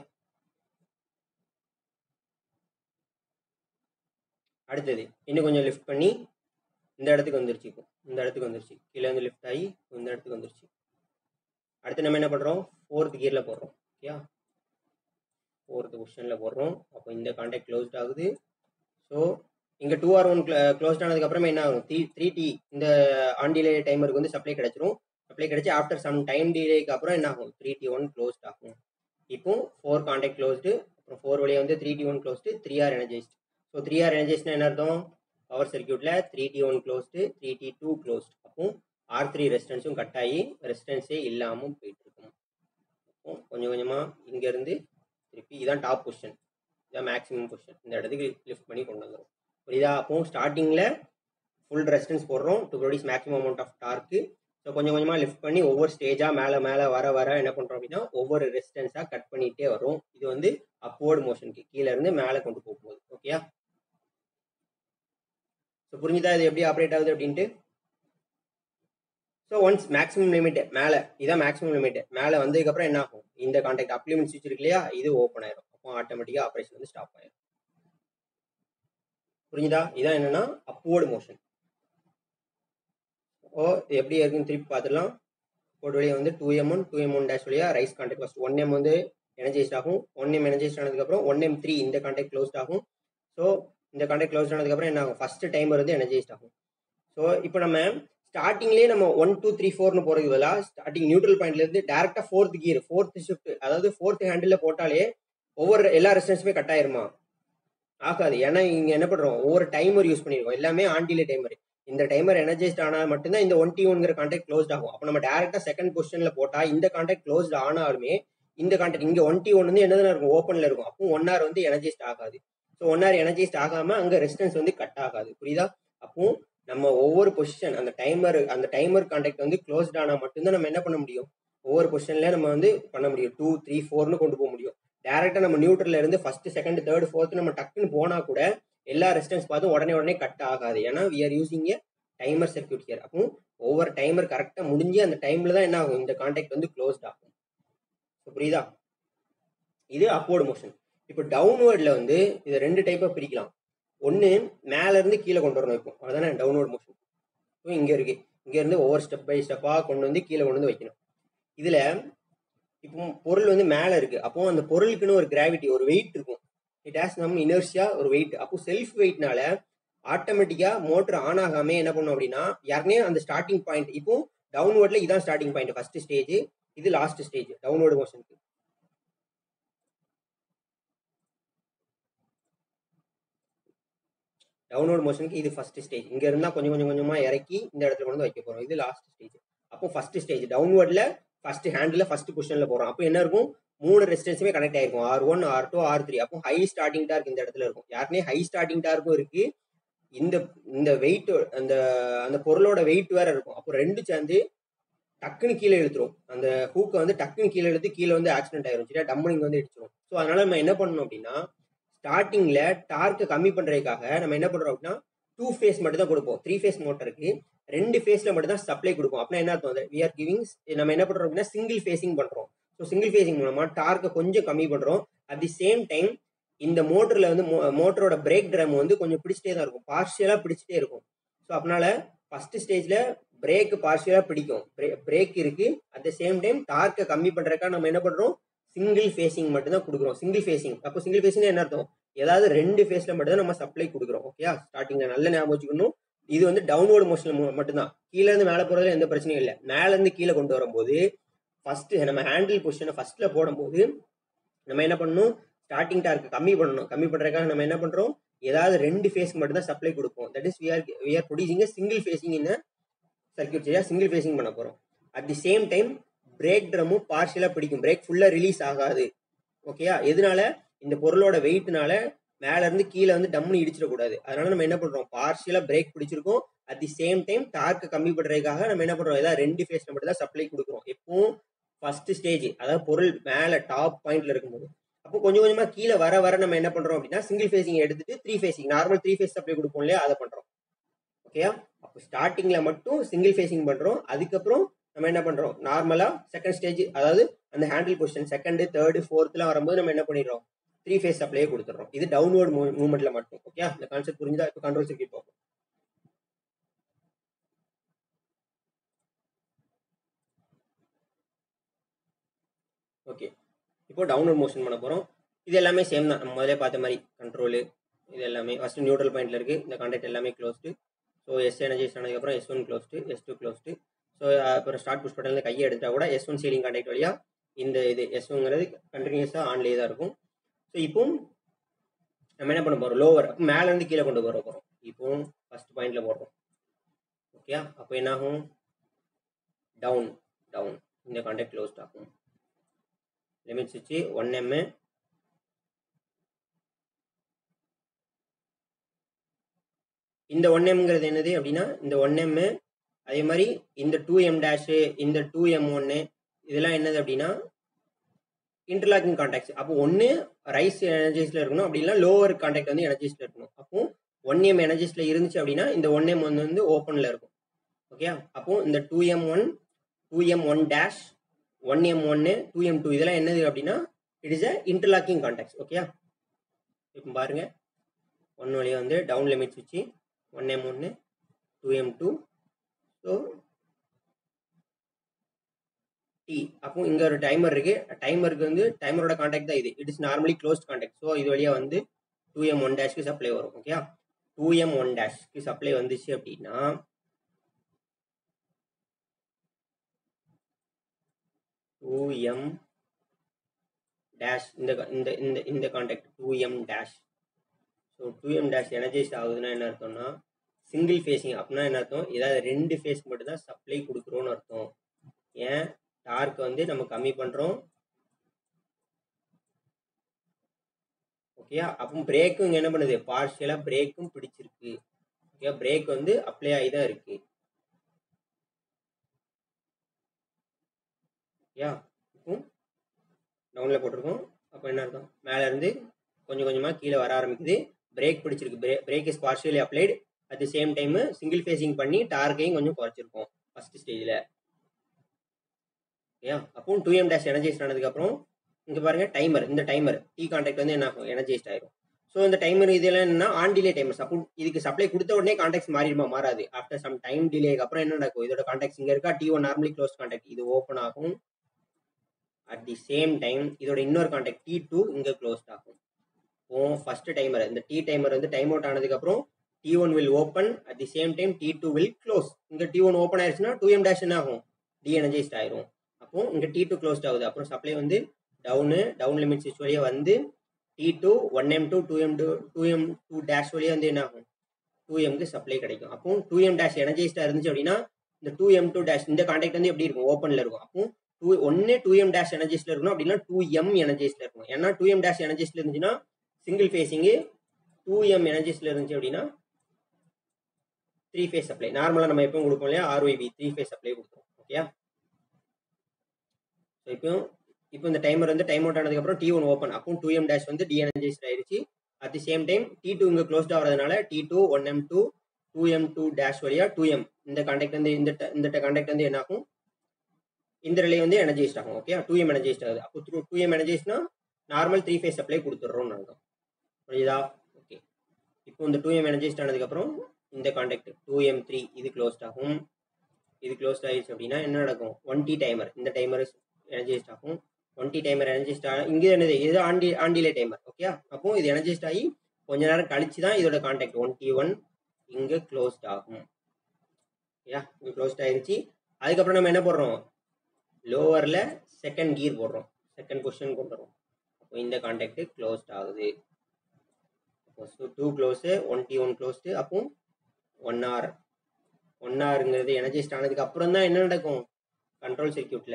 அடுத்தது இன்னும் கொஞ்சம் லிஃப்ட் பண்ணி இந்த இடத்துக்கு வந்துருச்சு இப்போ இந்த இடத்துக்கு வந்துருச்சு கீழே வந்து லிஃப்ட் ஆகி இந்த இடத்துக்கு வந்துருச்சு அடுத்து நம்ம என்ன பண்ணுறோம் ஃபோர்த் கியரில் போடுறோம் ஓகே ஃபோர்த் பொசிஷனில் போடுறோம் அப்போ இந்த கான்டாக்ட் க்ளோஸ்ட் ஆகுது ஸோ இங்கே டூ ஆர் ஒன் க்ளோஸ்ட் ஆனதுக்கு அப்புறமா என்ன ஆகும் த்ரீ த்ரீ டி இந்த ஆன் டிலே டைமருக்கு வந்து சப்ளை கிடைச்சிரும் சப்ளை கிடைச்சி ஆஃப்டர் சம் டைம் டிலேக்கு அப்புறம் என்ன ஆகும் த்ரீ டி ஒன் க்ளோஸ்ட் ஆகும் இப்போ ஃபோர் கான்டாக்ட் க்ளோஸ்டு அப்புறம் ஃபோர் வழியாக வந்து three T one closed three R energised so three R எனர்ஜைஸ்ட்னா என்ன அர்த்தம் பவர் சர்க்கியூட்டில் three T one closed three T two closed அப்போ ஆர் த்ரீ ரெசிஸ்டன்ஸும் கட் ஆகி ரெசிஸ்டன்ஸே இல்லாமல் போயிட்டு இருக்கும் அப்போ கொஞ்சம் கொஞ்சமாக இங்கேருந்து திருப்பி இதான் டாப் பொசிஷன் இதான் மேக்ஸிமம் பொசிஷன் இந்த இடத்துக்கு லிஃப்ட் பண்ணி கொண்டு வந்துடும் புரியுதா அப்போ ஸ்டார்டிங்கில் ஃபுல் ரெசிஸ்டன்ஸ் போடுறோம் to produce maximum amount of torque so கொஞ்சம் கொஞ்சமாக லிஃப்ட் பண்ணி ஒவ்வொரு ஸ்டேஜாக மேலே மேலே வர வர என்ன பண்ணுறோம் அப்படின்னா ஒவ்வொரு ரெசிஸ்டன்ஸாக கட் பண்ணிகிட்டே வரும் இது வந்து அப்வர்டு மோஷனுக்கு கீழே இருந்து மேலே கொண்டு போகும்போது ஓகேயா ஸோ புரிஞ்சுதா இது எப்படி ஆப்ரேட் ஆகுது அப்படின்ட்டு ஸோ ஒன்ஸ் மேக்ஸிமம் லிமிட் மேலே இதான் மேக்ஸிமம் லிமிட் மேலே வந்ததுக்கப்புறம் என்ன ஆகும் இந்த கான்டாக்ட் அப்ளிமெண்ட் சுவிட்ச் இருக்கு இல்லையா இது ஓப்பன் ஆயிரும் அப்போ ஆட்டோமேட்டிக்காக ஆப்ரேஷன் வந்து ஸ்டாப் ஆயிரும் புரிஞ்சுதா இதான் என்னன்னா அப்வர்டு மோஷன் ஓ இது எப்படி இருக்குன்னு திருப்பி பார்த்துடலாம் ஒரு வழியாக வந்து two M one two M one dash வழியாக rise contact first one M வந்து எனர்ஜைஸ்ட் ஆகும் ஒன் எம் எனர்ஜைஸ்ட் ஆனதுக்கப்புறம் ஒன் எம் த்ரீ இந்த கான்டாக்ட் க்ளோஸ்ட் ஆகும் ஸோ இந்த கான்டாக்ட் க்ளோஸ் ஆனதுக்கப்புறம் என்ன ஆகும் ஃபர்ஸ்ட் டைமர் வந்து எனர்ஜைஸ்ட் ஆகும் ஸோ இப்போ நம்ம ஸ்டார்டிங்லேயே நம்ம ஒன் டூ த்ரீ ஃபோர்னு போகிறதுக்கு பதிலாக ஸ்டார்டிங் நியூட்ரல் பாயிண்ட்லேருந்து டேரெக்டாக ஃபோர்த் கியர் ஃபோர்த் ஷிஃப்ட் அதாவது ஃபோர்த் ஹேண்டில் போட்டாலே ஒவ்வொரு எல்லா ரெசிஸ்டன்ஸுமே கட் ஆயிருமா ஆகாது ஏன்னா இங்கே என்ன பண்ணுறோம் ஒவ்வொரு டைமர் யூஸ் பண்ணிருக்கோம் எல்லாமே ஆன்டிலே டைமர் இந்த டைமர் எனர்ஜைஸ்ட் ஆனால் மட்டும்தான் இந்த ஒன் டி ஒன்ங்கிற கான்டாக்ட் க்ளோஸ்ட் ஆகும் அப்போ நம்ம டேரெக்டாக செகண்ட் பொசிஷனில் போட்டால் இந்த கான்டாக்ட் க்ளோஸ்ட் ஆனாலுமே இந்த கான்டாக்ட் இங்கே ஒன் டி ஒன் வந்து என்னதான் இருக்கும் ஓப்பனில் இருக்கும் அப்போ ஒன் ஹவர் வந்து எனர்ஜைஸ்ட் ஆகாது ஸோ ஒன் ஹவர் எனர்ஜைஸ்ட் ஆகாமல் அங்கே ரெசிஸ்டன்ஸ் வந்து கட் ஆகாது புரியுதா அப்போ நம்ம ஒவ்வொரு பொசிஷன் அந்த டைமர் அந்த டைமர் கான்டாக்ட் வந்து க்ளோஸ்ட் ஆனால் மட்டும்தான் நம்ம என்ன பண்ண முடியும் ஒவ்வொரு பொசிஷன்ல நம்ம வந்து பண்ண முடியும் டூ த்ரீ ஃபோர்னு கொண்டு போக முடியும் டேரெக்டாக நம்ம நியூட்ரல்ல இருந்து ஃபர்ஸ்ட் செகண்ட் தேர்ட் ஃபோர்த் நம்ம டக்குன்னு போனால் கூட எல்லா ரெசிஸ்டன்ஸ் பார்த்து உடனே உடனே கட் ஆகாது ஏன்னா we are using a timer circuit here அப்போ ஒவ்வொரு டைமர் கரெக்டாக முடிஞ்சு அந்த டைம்ல தான் என்ன ஆகும் இந்த கான்டாக்ட் வந்து க்ளோஸ்ட் ஆகும் ஸோ புரியுதா இது அப்வர்டு மோஷன் இப்போ டவுன்வேர்டில் வந்து இதை ரெண்டு டைப்பாக பிரிக்கலாம் ஒன்று மேலேருந்து கீழே கொண்டு வரணும் இப்போ அதுதானே டவுன்வோர்ட் மோஷன் இப்போ இங்கே இருக்கு இங்கேருந்து ஒவ்வொரு ஸ்டெப் பை ஸ்டெப்பாக கொண்டு வந்து கீழே கொண்டு வந்து வைக்கணும் இதில் இப்போ பொருள் வந்து மேலே இருக்கு அப்போ அந்த பொருளுக்குன்னு ஒரு கிராவிட்டி ஒரு வெயிட் இருக்கும் இட் ஹேஸ் நம் இனர்ஷியா ஒரு வெயிட் அப்போ செல்ஃப் வெயிட்னால ஆட்டோமேட்டிக்காக மோட்டர் ஆன் ஆகாம என்ன பண்ணும் அப்படின்னா யாருனே அந்த ஸ்டார்டிங் பாயிண்ட் இப்போ டவுன்வோர்டில் இதான் ஸ்டார்டிங் பாயிண்ட் ஃபர்ஸ்ட் ஸ்டேஜ் இது லாஸ்ட் ஸ்டேஜ் டவுன்வோர்டு மோஷனுக்கு டவுன்வோர்ட் மோஷனுக்கு இது ஃபர்ஸ்ட் ஸ்டேஜ் இங்க இருந்தா கொஞ்சம் கொஞ்சம் கொஞ்சமா இறக்கி இந்த இடத்துல கொண்டு வந்து வைக்க போறோம் இது லாஸ்ட் ஸ்டேஜ் அப்போ ஃபர்ஸ்ட் ஸ்டேஜ் டவுன்வர்ட்ல ஃபர்ஸ்ட் ஹேண்டில் ஃபர்ஸ்ட் பொசிஷன்ல போறோம் அப்போ என்ன இருக்கும் மூணு ரெசிஸ்டன்ஸுமே கனெக்ட் ஆயிருக்கும் R one R two R three அப்போ ஹை ஸ்டார்டிங் டார்க் இந்த இடத்துல இருக்கும் யாருனே ஹை ஸ்டார்டிங் டார்க்கும் இருக்கு இந்த இந்த வெயிட் அந்த அந்த பொருளோட வெயிட் வேற இருக்கும் அப்போ ரெண்டு சேர்ந்து டக்குன்னு கீழே இழுத்துரும் அந்த ஹூக்கை வந்து டக்குன்னு கீழே இழுத்து கீழே வந்து ஆக்சிடென்ட் ஆயிரும் சரியா டம்மனிங் வந்து இடிச்சிரும் ஸோ அதனால நம்ம என்ன பண்ணணும் அப்படின்னா ஸ்டார்டிங்ல டார்க்கை கம்மி பண்றதுக்காக நம்ம என்ன பண்றோம் அப்படின்னா டூ ஃபேஸ் மட்டும் தான் கொடுப்போம் த்ரீ ஃபேஸ் மோட்டருக்கு ரெண்டு ஃபேஸ்ல மட்டும் தான் சப்ளை கொடுப்போம் அப்படின்னா என்ன அர்த்தம் வி ஆர் கிவிங் நம்ம என்ன பண்றோம் அப்படின்னா சிங்கிள் ஃபேஸிங் பண்றோம் ஸோ சிங்கிள் ஃபேஸிங் மூலமா டார்க்கை கொஞ்சம் கம்மி பண்றோம் அட் தி சேம் டைம் இந்த மோட்டர்ல வந்து மோட்டரோட பிரேக் ட்ரம் வந்து கொஞ்சம் பிடிச்சிட்டே தான் இருக்கும் பார்ஷியலா பிடிச்சிட்டே இருக்கும் ஸோ அதனால ஃபர்ஸ்ட் ஸ்டேஜ்ல பிரேக் பார்ஷியலா பிடிக்கும் பிரேக் இருக்கு அட் த சேம் டைம் டார்க்கை கம்மி பண்றதுக்காக நம்ம என்ன பண்றோம் சிங்கிள் ஃபேஸிங் மட்டும் தான் கொடுக்குறோம் சிங்கிள் ஃபேஸிங் அப்போ சிங்கிள் ஃபேஸிங் என்ன அர்த்தம் ஏதாவது ரெண்டு ஃபேஸ்ல மட்டும் தான் நம்ம சப்ளை கொடுக்குறோம் ஓகேயா ஸ்டார்டிங்ல நல்ல ஞாபகம் வச்சுக்கணும் இது வந்து டவுன்வோர்டு மோஷன் மட்டும்தான் கீழே இருந்து மேலே போறதுல எந்த பிரச்சனையும் இல்லை மேல இருந்து கீழே கொண்டு வரும்போது ஃபர்ஸ்ட் நம்ம ஹேண்டில் பொசிஷனை ஃபர்ஸ்ட்ல போடும்போது நம்ம என்ன பண்ணணும் ஸ்டார்டிங் டார்க் கம்மி பண்ணணும் கம்மி பண்ணுறதுக்காக நம்ம என்ன பண்ணுறோம் ஏதாவது ரெண்டு ஃபேஸ்க்கு மட்டும் தான் சப்ளை கொடுப்போம் that is we are we are producing single phasing in circuit சரியா சிங்கிள் ஃபேஸிங் பண்ண போகிறோம் at the same time brake ட்ரம்மும் பார்ஷியலாக பிடிக்கும் பிரேக் ஃபுல்லாக ரிலீஸ் ஆகாது ஓகேயா எதனால இந்த பொருளோட வெயிட்னால மேல இருந்து கீழே வந்து டம்னு இடிச்சிடக்கூடாது அதனால நம்ம என்ன பண்றோம் பார்ஷியலா பிரேக் பிடிச்சிருக்கோம் at the same time torque கம்மி பண்றதுக்காக நம்ம என்ன பண்றோம் ஏதாவது ரெண்டு ஃபேஸ் மட்டும் தான் சப்ளை கொடுக்குறோம் எப்பவும் ஃபர்ஸ்ட் ஸ்டேஜ் அதாவது பொருள் மேல டாப் பாயிண்ட்ல இருக்கும்போது அப்போ கொஞ்சம் கொஞ்சமா கீழே வர வர நம்ம என்ன பண்றோம் அப்படின்னா சிங்கிள் ஃபேஸிங் எடுத்துட்டு three phasing normal three phase supply கொடுப்போம் இல்லையா அதை பண்றோம் ஓகேயா அப்போ ஸ்டார்டிங்ல மட்டும் சிங்கிள் ஃபேஸிங் பண்றோம் அதுக்கப்புறம் நம்ம என்ன பண்றோம் நார்மலா செகண்ட் ஸ்டேஜ் அதாவது அந்த ஹேண்டில் பொசிஷன் செகண்ட் தேர்டு ஃபோர்த்லாம் வரும்போது நம்ம என்ன பண்ணிடுறோம் த்ரீ ஃபேஸ் சப்ளையே கொடுத்துட்றோம் இது டவுன்வர்ட் மூவ்மெண்ட்ல மட்டும் ஓகே இந்த கான்செப்ட் புரிஞ்சா இப்போ கண்ட்ரோல் சர்க்கியூட் பார்ப்போம் ஓகே இப்போ டவுன்வர்ட் மோஷன் பண்ண போறோம் இது எல்லாமே சேம் தான் நம்ம முதல்ல பார்த்த மாதிரி கண்ட்ரோலு இது எல்லாமே ஃபர்ஸ்ட் நியூட்ரல் பாயிண்ட்ல இருக்கு இந்த கான்டாக்ட் எல்லாமே க்ளோஸ்டு ஸோ எஸ் எனர்ஜைஸ் ஆனதுக்கப்புறம் S one closed S two closed so அப்புறம் ஸ்டார்ட் புஷ் பட்டன்ல கையை எடுத்தா கூட எஸ் ஒன் சீலிங் கான்டாக்ட் வழியா இந்த இது எஸ் ஒங்கிறது கண்டினியூஸாக ஆன்லேயே தான் இருக்கும் ஸோ இப்போ நம்ம என்ன பண்ண போகிறோம் லோவர் மேலே இருந்து கீழே கொண்டு வர போகிறோம் இப்போ ஃபர்ஸ்ட் பாயிண்ட்ல போடுறோம் ஓகே அப்போ என்ன ஆகும் டவுன் டவுன் இந்த கான்டாக்ட் க்ளோஸ்ட் ஆகும் லிமிட்ஸ் வச்சு ஒன் எம்மு இந்த ஒன் எம்ங்கிறது என்னது அப்படின்னா இந்த ஒன் எம்மு அதே மாதிரி இந்த டூ எம் டேஷு இந்த டூ எம் ஒன்று இதெல்லாம் என்னது அப்படின்னா இன்டர்லாக்கிங் கான்டாக்ட்ஸ் அப்போ ஒன்று ரைஸ் எனர்ஜிஸில் இருக்கணும் அப்படி இல்லை லோவர் கான்டாக்ட் வந்து எனர்ஜிஸில் இருக்கணும் அப்போ ஒன் எம் எனர்ஜிஸில் இருந்துச்சு அப்படின்னா இந்த ஒன் எம் வந்து வந்து ஓப்பனில் இருக்கும் ஓகே அப்போ இந்த two M one two M one dash one M ஒன்று டூ எம் டூ இதெல்லாம் என்னது அப்படின்னா it is a interlocking contacts okay இப்போ பாருங்க ஒன் வழியாக வந்து டவுன் லிமிட்ஸ் வச்சு ஒன் எம் ஒன்று two M two so T அப்போ இங்கே ஒரு டைமர் இருக்கு டைமருக்கு வந்து டைமரோட கான்டாக்ட் தான் இது it is normally closed contact so இது வழியாக வந்து டூ எம் ஒன் டேஷ்க்கு சப்ளை வரும் ஓகே டூ எம் ஒன் டேஷ்க்கு சப்ளை வந்துச்சு அப்படின்னா டூ எம் டேஷ் இந்த இந்த இந்த இந்த contact two M dash so two M dash energise ஆகுதுன்னா என்ன அர்த்தம்னா சிங்கிள் ஃபேஸிங் அப்படின்னா என்ன அர்த்தம் ஏதாவது ரெண்டு ஃபேஸ் மட்டும் தான் சப்ளை கொடுக்குறோன்னு அர்த்தம் ஏன் டார்க் வந்து நம்ம கம்மி பண்ணுறோம் ஓகேயா அப்போ பிரேக்கும் இங்கே என்ன பண்ணுது பார்ஷியலாக பிரேக்கும் பிடிச்சிருக்கு ஓகே பிரேக் வந்து அப்ளை ஆகி தான் இருக்கு ஓகேயா இப்போ டவுனில் போட்டிருக்கோம் அப்போ என்ன அர்த்தம் மேலே இருந்து கொஞ்சம் கொஞ்சமாக கீழே வர ஆரம்பிக்குது பிரேக் பிடிச்சிருக்கு பிரே brake is partially applied at the same time single phasing பண்ணி டார்க்கையும் கொஞ்சம் குறைச்சிருக்கோம் ஃபர்ஸ்ட் ஸ்டேஜில் ஓகேயா அப்போ டூ எம் டேஷ் எனர்ஜைஸ் ஆனதுக்கப்புறம் இங்கே பாருங்க டைமர் இந்த டைமர் டி கான்டாக்ட் வந்து என்ன ஆகும் எனர்ஜைஸ்ட் ஆயிரும் ஸோ இந்த டைமர் இதெல்லாம் என்னன்னா ஆன் டிலே டைமர் அப்போ இதுக்கு சப்ளை கொடுத்த உடனே கான்டாக்ட்ஸ் மாறிடுமா மாறாது ஆஃப்டர் சம் டைம் டிலேக்கு அப்புறம் என்ன நடக்கும் இதோட கான்டாக்ட்ஸ் இங்கே இருக்கா T one normally close contact இது ஓப்பன் ஆகும் அட் தி சேம் டைம் இதோட இன்னொரு கான்டாக்ட் டி டூ இங்கே க்ளோஸ்ட் ஆகும் இப்போ ஃபர்ஸ்ட் டைமர் இந்த டி டைமர் வந்து டைம் அவுட் ஆனதுக்கப்புறம் T one will open at the same time T two will close இங்கே டி ஒன் ஓப்பன் ஆயிடுச்சுன்னா டூ எம் டேஷ் என்ன ஆகும் டி எனர்ஜைஸ்ட் ஆயிரும் அப்போ இங்கே டி டூ க்ளோஸ்ட் ஆகுது அப்புறம் சப்ளை வந்து டவுனு டவுன் லிமிட் சுவிட்ச் வழியாக வந்து T two one M two two M two two M two dash வழியாக வந்து என்ன ஆகும் டூ எம்க்கு சப்ளை கிடைக்கும் அப்போ டூ எம் டேஷ் எனர்ஜைஸ்டாக இருந்துச்சு அப்படின்னா இந்த டூ எம் டூ டேஷ் இந்த கான்டாக்ட் வந்து எப்படி இருக்கும் ஓப்பனில் இருக்கும் அப்போ டூ ஒன்று டூ எம் டேஷ் எனர்ஜைஸ்ல இருக்கணும் அப்படின்னா டூ எம் எனர்ஜைஸ்ல இருக்கணும் ஏன்னா டூ எம் டேஷ் எனர்ஜைஸ்ல இருந்துச்சுன்னா சிங்கிள் ஃபேஸிங்கு டூ எம் எனர்ஜைஸ்ல இருந்துச்சு அப்படின்னா த்ரீ ஃபேஸ் சப்ளை நார்மலாக நம்ம எப்பவும் கொடுப்போம் இல்லையா ஆர்ஒய்பி த்ரீ ஃபேஸ் சப்ளை கொடுப்போம் ஓகே ஸோ இப்போ இப்போ இந்த டைமர் வந்து டைம் அவுட் ஆனதுக்கப்புறம் டி ஒன் ஓப்பன் அப்போ டூ எம் டேஷ் வந்து டிஎனர்ஜைஸ்ட் ஆயிருச்சு at the same time T two இங்கே க்ளோஸ்ட் ஆகிறதுனால T two one M two two M two dash வழியா டூ எம் இந்த கான்டாக்ட் வந்து இந்த இந்த கான்டாக்ட் வந்து என்ன ஆகும் இந்த ரிலே வந்து எனர்ஜைஸ்ட் ஆகும் ஓகே டூ எம் எனர்ஜைஸ்ட் ஆகுது அப்போ த்ரூ டூ எம் எனர்ஜைஸ்னா நார்மல் த்ரீ ஃபேஸ் சப்ளை கொடுத்துட்றோம்னு அர்த்தம் புரியுதா ஓகே இப்போ இந்த டூ எம் எனர்ஜைஸ்ட் ஆனதுக்கப்புறம் இந்த கான்டாக்ட் டூ எம் த்ரீ இது க்ளோஸ்ட் ஆகும் இது க்ளோஸ்ட் ஆயிடுச்சு அப்படின்னா என்ன நடக்கும் ஒன் டி டைமர் இந்த டைமர் எனர்ஜைஸ்ட் ஆகும் ஒன் டி டைமர் எனர்ஜைஸ்ட் ஆகும் இங்கே என்னது இது ஆண்டி ஆண்டிலே டைமர் ஓகே அப்போ இது எனர்ஜைஸ்ட் ஆகி கொஞ்ச நேரம் கழிச்சு தான் இதோட கான்டாக்ட் ஒன் டி ஒன் இங்கே க்ளோஸ்ட் ஆகும் ஓகே இங்கே க்ளோஸ்ட் ஆயிருச்சு அதுக்கப்புறம் நம்ம என்ன போடுறோம் லோவரில் செகண்ட் கீர் போடுறோம் செகண்ட் பொசிஷன் கொண்டு வரோம் அப்போ இந்த கான்டாக்ட் க்ளோஸ்ட் ஆகுது அப்போ so two close one T one closed அப்போ ஒன் ஹவர் ஒன் ஹவருங்கிறது எனர்ஜைஸ்ட் ஆனதுக்கு அப்புறம் தான் என்ன நடக்கும் கண்ட்ரோல் சர்க்கியூட்ல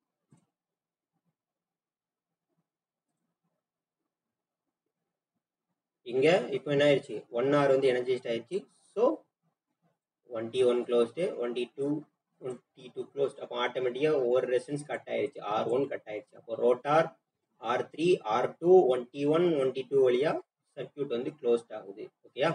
இங்க இப்போ என்ன ஆயிடுச்சு ஒன் ஹவர் வந்து எனர்ஜைஸ்ட் ஆயிடுச்சு so one T one closed one T two one T two closed அப்போ ஆட்டோமேட்டிக்காக ஒவ்வொரு ரெசன்ஸ் கட் ஆயிடுச்சு ஆர் ஒன் கட் ஆயிடுச்சு அப்போ rotor R three R two one T one one T two வழியா சர்க்கியூட் வந்து க்ளோஸ்ட் ஆகுது ஓகேயா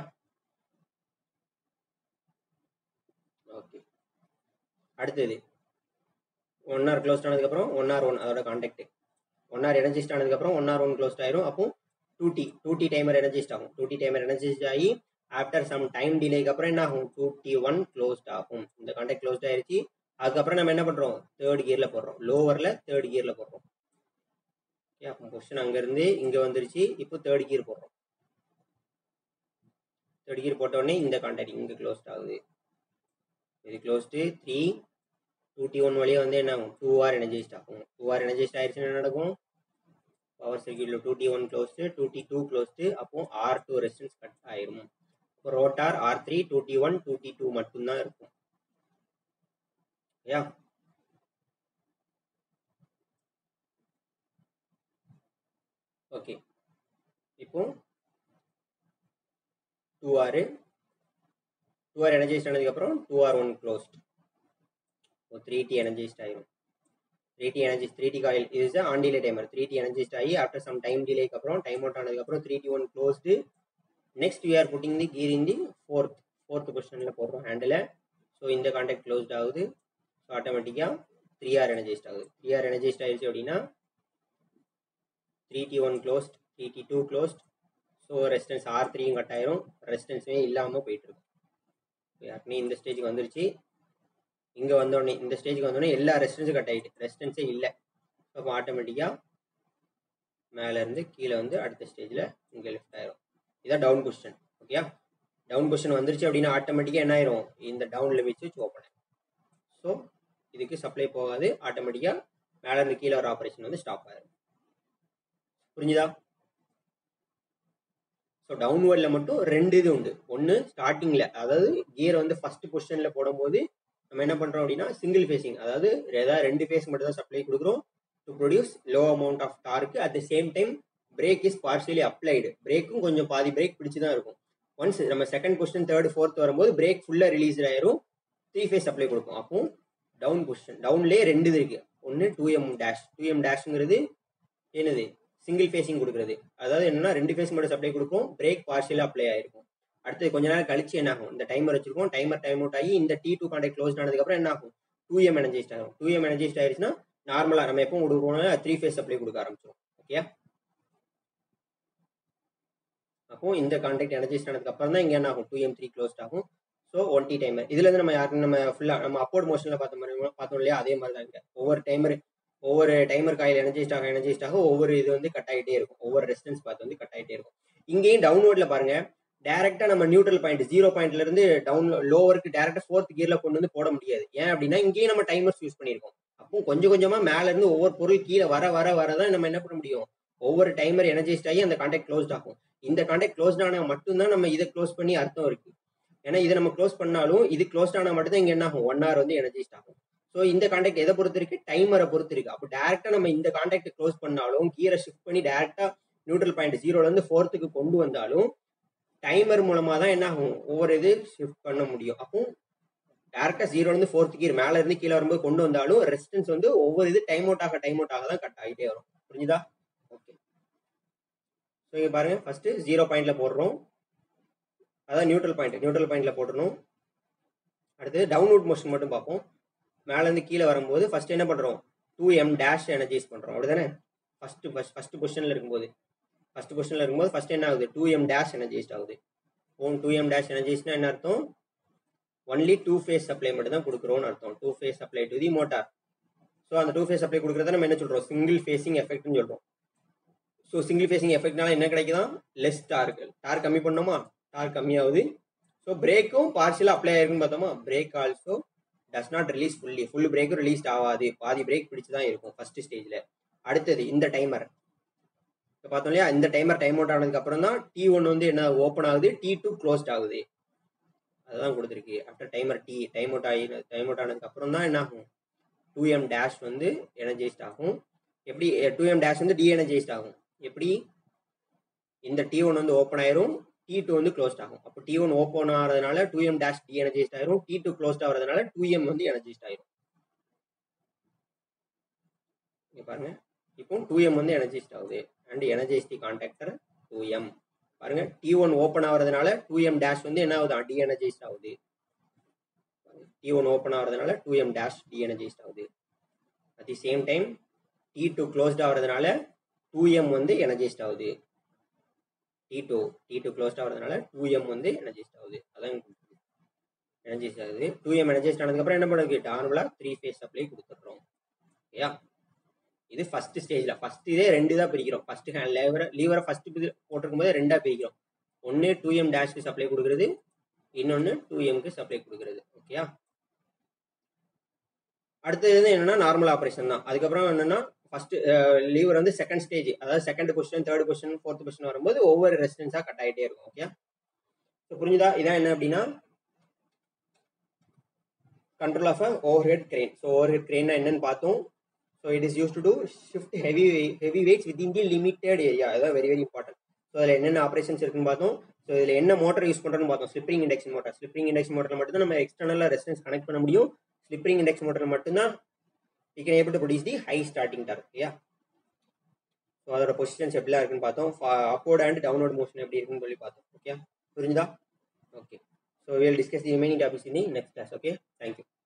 ஓகே அடுத்தது ஒன் ஹவர் க்ளோஸ்ட் ஆனதுக்கப்புறம் ஒன் ஹவர் ஒன் அதோட கான்டாக்ட் ஒன் ஹவர் எனர்ஜிஸ்ட் ஆனதுக்கப்புறம் ஒன் ஹவர் ஒன் க்ளோஸ்ட் ஆயிரும் அப்போ two T two T timer energised ஆகும் டூ டி டைமர் எனர்ஜிஸ்ட் ஆகி ஆஃப்டர் சம் டைம் டிலேக்கு அப்புறம் என்ன ஆகும் டூ டி ஒன் க்ளோஸ்ட் ஆகும் இந்த கான்டாக்ட் க்ளோஸ்ட் ஆயிருச்சு அதுக்கப்புறம் நம்ம என்ன பண்ணுறோம் தேர்ட் கியரில் போடுறோம் லோவரில் தேர்ட் கியரில் போடுறோம் ஓகே அப்போ கொஸ்டின் அங்கேருந்து இங்கே வந்துருச்சு இப்போ தேர்ட் கியர் போடுறோம் தேர்ட் கியர் போட்ட உடனே இந்த கான்டாக்ட் இங்கே க்ளோஸ்ட் ஆகுது இது closed three two T one வழியாக வந்து என்ன ஆகும் டூ ஆர் எனர்ஜைஸ்ட் ஆகும் டூ ஆர் எனர்ஜைஸ்ட் ஆயிடுச்சுன்னா என்ன நடக்கும் பவர் சர்க்கியூட்டில் two T one closed two T two closed அப்போ ஆர் டூ ரெசிஸ்டன்ஸ் கட் ஆயிரும் இப்போ rotor R three two T one two T two மட்டும்தான் இருக்கும் யா ஓகே இப்போ two R two R energised ஆனதுக்கப்புறம் டூ ஆர் ஒன் க்ளோஸ்ட் இப்போ த்ரீ டி எனர்ஜைஸ்ட் ஆயிரும் three T energise three T coil இது on delay timer three T energised ஆகி ஆஃப்டர் சம் டைம் டிலேக்கு அப்புறம் டைம் அவுட் ஆனதுக்கப்புறம் three T one closed next we are putting the gear in the fourth fourth பொசிஷனில் போடுறோம் ஹேண்டில் ஸோ இந்த கான்டாக்ட் க்ளோஸ்ட் ஆகுது ஸோ ஆட்டோமேட்டிக்காக த்ரீ ஆர் எனர்ஜைஸ்ட் ஆகுது த்ரீ ஆர் எனர்ஜைஸ்ட் ஆயிடுச்சு அப்படின்னா three T one closed three T two closed so resistance R த்ரீயும் கட் ஆயிரும் ரெசிஸ்டன்ஸுமே இல்லாமல் போயிட்டுருக்கும் யாருக்குமே இந்த ஸ்டேஜுக்கு வந்துருச்சு இங்கே வந்தோடனே இந்த ஸ்டேஜுக்கு வந்தோடனே எல்லா ரெசிஸ்டன்ஸும் கட் ஆகிட்டு ரெசிஸ்டன்ஸே இல்லை அப்போ ஆட்டோமேட்டிக்காக மேலேருந்து கீழே வந்து அடுத்த ஸ்டேஜில் இங்கே லெஃப்ட் ஆயிரும் இதான் டவுன் பொசிஷன் ஓகேயா டவுன் பொசிஷன் வந்துருச்சு அப்படின்னா ஆட்டோமேட்டிக்காக என்ன ஆயிரும் இந்த டவுன் லிமிட்ஸ் வச்சு ஓப்பன் ஸோ இதுக்கு சப்ளை போகாது ஆட்டோமேட்டிக்காக மேலேருந்து கீழே வர ஆப்ரேஷன் வந்து ஸ்டாப் ஆயிரும் புரிஞ்சுதா ஸோ டவுன்வர்டில் மட்டும் ரெண்டு இது உண்டு ஒன்று ஸ்டார்டிங்கில் அதாவது கியர் வந்து ஃபர்ஸ்ட் பொசிஷனில் போடும்போது நம்ம என்ன பண்ணுறோம் அப்படின்னா சிங்கிள் ஃபேஸிங் அதாவது ஏதாவது ரெண்டு ஃபேஸ் மட்டும் தான் சப்ளை கொடுக்குறோம் to produce low amount of torque at the same time brake is partially applied பிரேக்கும் கொஞ்சம் பாதி பிரேக் பிடிச்சி தான் இருக்கும் ஒன்ஸ் நம்ம செகண்ட் பொசிஷன் தேர்ட் ஃபோர்த் வரும்போது பிரேக் ஃபுல்லாக ரிலீஸ் ஆயிரும் த்ரீ ஃபேஸ் சப்ளை கொடுக்கும் அப்போ டவுன் பொசிஷன் டவுன்லேயே ரெண்டு இது இருக்குது ஒன்று two M dash two M டேஷ்ங்கிறது என்னது சிங்கிள் ஃபேஸிங் கொடுக்குறது அதாவது என்னன்னா ரெண்டு ஃபேஸ் மட்டும் சப்ளை கொடுக்கும் பிரேக் பார்ஷியலாக அப்ளை ஆயிருக்கும் அடுத்தது கொஞ்ச நேரம் கழிச்சு என்ன ஆகும் இந்த டைமர் வச்சிருக்கோம் டைமர் டைம் அவுட் ஆகி இந்த டி டூ கான்டாக்ட் க்ளோஸ் ஆனதுக்கப்புறம் என்ன ஆகும் டூ எம் எனர்ஜைஸ்ட் ஆகும் டூ எம் எனர்ஜைஸ்ட் ஆயிருச்சுன்னா நார்மலாக நம்ம எப்போ கொடுக்குறோம் த்ரீ ஃபேஸ் சப்ளை கொடுக்க ஆரம்பிச்சிடும் ஓகே அப்போ இந்த கான்டாக்ட் எனர்ஜைஸ்ட் ஆனதுக்கு அப்புறம் தான் இங்கே என்ன ஆகும் டூ எம் த்ரீ க்ளோஸ்ட் ஆகும் ஸோ ஒன் டி டைமர் இதுல இருந்து நம்ம யாருக்கு நம்ம ஃபுல்லாக நம்ம அப்போர்ட் மோஷனில் பார்த்த மாதிரி பார்த்தோம் இல்லையா அதே மாதிரி தான் இங்கே ஒவ்வொரு டைமர் ஒவ்வொரு டைமர் காயில் எனர்ஜைஸ்ட் ஆக எனர்ஜைஸ்ட் ஆக ஒவ்வொரு இது வந்து கட் ஆகிட்டே இருக்கும் ஒவ்வொரு ரெசிஸ்டன்ஸ் பார்த்து வந்து கட் ஆகிட்டே இருக்கும் இங்கேயும் டவுன்வர்டில் பாருங்க டேரக்டா நம்ம நியூட்ரல் பாயிண்ட் ஜீரோ பாயிண்ட்ல இருந்து டவுன் லோவருக்கு டேரக்டா ஃபோர்த் கியர்ல கொண்டு வந்து போட முடியாது ஏன் அப்படின்னா இங்கேயும் நம்ம டைமர்ஸ் யூஸ் பண்ணியிருக்கோம் அப்போ கொஞ்சம் கொஞ்சமா மேல இருந்து ஒவ்வொரு பொருள் கீழே வர வர வர தான் நம்ம என்ன பண்ண முடியும் ஒவ்வொரு டைமர் எனர்ஜைஸ்ட் ஆகி அந்த கான்டாக்ட் க்ளோஸ்ட் ஆகும் இந்த கான்டாக்ட் க்ளோஸ்ட் ஆனால் மட்டும்தான் நம்ம இதை க்ளோஸ் பண்ணி அர்த்தம் இருக்கு ஏன்னா இதை நம்ம க்ளோஸ் பண்ணாலும் இது க்ளோஸ்ட் ஆனால் மட்டும் தான் இங்க என்ன ஆகும் ஒன் ஹவர் வந்து எனர்ஜைஸ்ட் ஆகும் ஸோ இந்த கான்டாக்ட் எதை பொறுத்து இருக்கு டைமரை பொறுத்து இருக்கு அப்போ டேரக்டா நம்ம இந்த கான்டாக்ட் க்ளோஸ் பண்ணாலும் கீரை ஷிஃப்ட் பண்ணி டேரக்டா நியூட்ரல் பாயிண்ட் ஜீரோல இருந்து ஃபோர்த்துக்கு கொண்டு வந்தாலும் டைமர் மூலமா தான் என்ன ஆகும் ஒவ்வொரு இது ஷிஃப்ட் பண்ண முடியும் அப்போ டேரக்டா ஜீரோல இருந்து ஃபோர்த் கீர் மேல இருந்து கீழே வரும்போது கொண்டு வந்தாலும் ரெசிஸ்டன்ஸ் வந்து ஒவ்வொரு இது டைம் அவுட் ஆக டைம் அவுட் ஆக தான் கட் ஆகிட்டே வரும் புரிஞ்சுதா ஓகே ஸோ இங்கே பாருங்க ஃபர்ஸ்ட் ஜீரோ பாயிண்ட்ல போடுறோம் அதான் நியூட்ரல் பாயிண்ட் நியூட்ரல் பாயிண்ட்ல போட்டுறணும் அடுத்து டவுன்வுட் மோஷன் மட்டும் பார்ப்போம் மேலேருந்து கீழே வரும்போது ஃபர்ஸ்ட் என்ன பண்ணுறோம் டூ எம் டேஷ் எனர்ஜைஸ் பண்ணுறோம் அப்படிதானே ஃபர்ஸ்ட் ஃபர்ஸ்ட் ஃபர்ஸ்ட் பொசிஷனில் இருக்கும்போது ஃபர்ஸ்ட் பொசிஷனில் இருக்கும்போது ஃபர்ஸ்ட் என்ன ஆகுது டூ எம் டேஷ் எனர்ஜைஸ்ட் ஆகுது ஓன் டூ எம் டேஷ் எனர்ஜைஸ்னா என்ன அர்த்தம் ஒன்லி டூ ஃபேஸ் சப்ளை மட்டும் தான் கொடுக்குறோம்னு அர்த்தம் two phase supply to the motor so அந்த டூ ஃபேஸ் சப்ளை கொடுக்குறத நம்ம என்ன சொல்கிறோம் சிங்கிள் ஃபேஸிங் எஃபெக்ட்னு சொல்கிறோம் ஸோ சிங்கிள் ஃபேஸிங் எஃபெக்ட்னால என்ன கிடைக்குதா லெஸ் டார்க் டார்க் கம்மி பண்ணோமா டார்க் கம்மியாகுது ஸோ பிரேக்கும் பார்ஷியலாக அப்ளை ஆயிருக்குன்னு பார்த்தோமா brake also does not release fully full பிரேக்கும் ரிலீஸ் ஆகாது பாதி பிரேக் பிடிச்சு தான் இருக்கும் ஃபர்ஸ்ட் ஸ்டேஜில் அடுத்தது இந்த டைமர் இப்போ பார்த்தோம் இல்லையா இந்த டைமர் டைம் அவுட் ஆனதுக்கு அப்புறம் தான் டி ஒன் வந்து என்ன ஓப்பன் ஆகுது டி டூ க்ளோஸ்ட் ஆகுது அதுதான் கொடுத்துருக்கு after timer T time out ஆகி டைம் அவுட் ஆனதுக்கு அப்புறம் தான் என்ன ஆகும் டூ எம் டேஷ் வந்து எனர்ஜைஸ்ட் ஆகும் எப்படி டூ எம் டேஷ் வந்து டீஎனர்ஜைஸ்ட் ஆகும் எப்படி இந்த டி ஒன் வந்து ஓப்பன் ஆயிரும் டி டூ வந்து க்ளோஸ்ட் ஆகும் அப்போ டி ஒன் ஓப்பன் ஆகிறதுனால டூ எம் டேஷ் டீஎனர்ஜைஸ்ட் ஆயிரும் டி டூ க்ளோஸ்ட் ஆகிறதுனால டூ எம் வந்து எனர்ஜைஸ்ட் ஆயிரும் இங்க பாருங்க இப்போ டூ எம் வந்து எனர்ஜைஸ்ட் ஆகுது and energised contactor two M பாருங்க டி ஒன் ஓப்பன் ஆகிறதுனால டூ எம் டேஷ் வந்து என்ன ஆகுது டி எனர்ஜைஸ்ட் ஆகுது டி ஒன் ஓப்பன் ஆகிறதுனால two M dash deenergised ஆகுது at the same time T two closed ஆகிறதுனால டூ எம் வந்து எனர்ஜைஸ்ட் ஆகுது T two T two closed ஆகிறதுனால டூ எம் வந்து எனர்ஜைஸ்ட் ஆகுது அதான் எனர்ஜைஸ்ட் ஆகுது டூ எம் எனர்ஜைஸ்ட் ஆனதுக்கப்புறம் என்ன பண்ணுறது நார்மலாக த்ரீ ஃபேஸ் சப்ளை கொடுத்துட்றோம் ஓகேயா இது ஃபர்ஸ்ட் ஸ்டேஜில் ஃபர்ஸ்ட் இதே ரெண்டு தான் பிரிக்கிறோம் ஃபர்ஸ்ட் ஹேண்ட் லேவரை லீவரை ஃபர்ஸ்ட் போட்டிருக்கும் போது ரெண்டாக பிரிக்கிறோம் ஒன்று டூ எம் டேஷ்க்கு சப்ளை கொடுக்குறது இன்னொன்று டூ எம்க்கு சப்ளை கொடுக்குறது ஓகேயா அடுத்தது வந்து என்னன்னா நார்மல் ஆப்ரேஷன் தான் அதுக்கப்புறம் என்னன்னா ஃபர்ஸ்ட் லீவர் வந்து செகண்ட் ஸ்டேஜ் அதாவது second question third question fourth question வரும்போது ஒவ்வொரு ரெசிடென்ஸாக கட் ஆகிட்டே இருக்கும் ஓகே ஸோ புரிஞ்சுதா இதான் என்ன அப்படின்னா control of a over head crane so over head கிரெயின்னா என்னன்னு பார்த்தோம் so it is used to to shift heavy heavy weights within the limited area அதான் வெரி வெரி இம்பார்ட்டன்ட் ஸோ அதில் என்னென்ன ஆப்ரேஷன்ஸ் இருக்குன்னு பார்த்தோம் ஸோ இதில் என்ன மோட்டர் யூஸ் பண்ணுறோன்னு பார்த்தோம் slip ring induction motor slip ring induction மோட்டரில் மட்டும் தான் நம்ம எக்ஸ்டர்னலாக ரெசிஸ்டன்ஸ் கனெக்ட் பண்ண முடியும் ஸ்லிப்பரிங் இண்டக்ஷன் மோட்டர் மட்டும்தான் we can able to produce the high starting torque ஓகேயா ஸோ அதோட பொசிஷன்ஸ் எப்படிலாம் இருக்குன்னு பார்த்தோம் அப்வோர்ட் அண்ட் டவுன்வோர்ட் மோஷன் எப்படி இருக்குன்னு சொல்லி பார்த்தோம் ஓகே புரிஞ்சுதா okay so will discuss the remaining topics in the next class okay thank you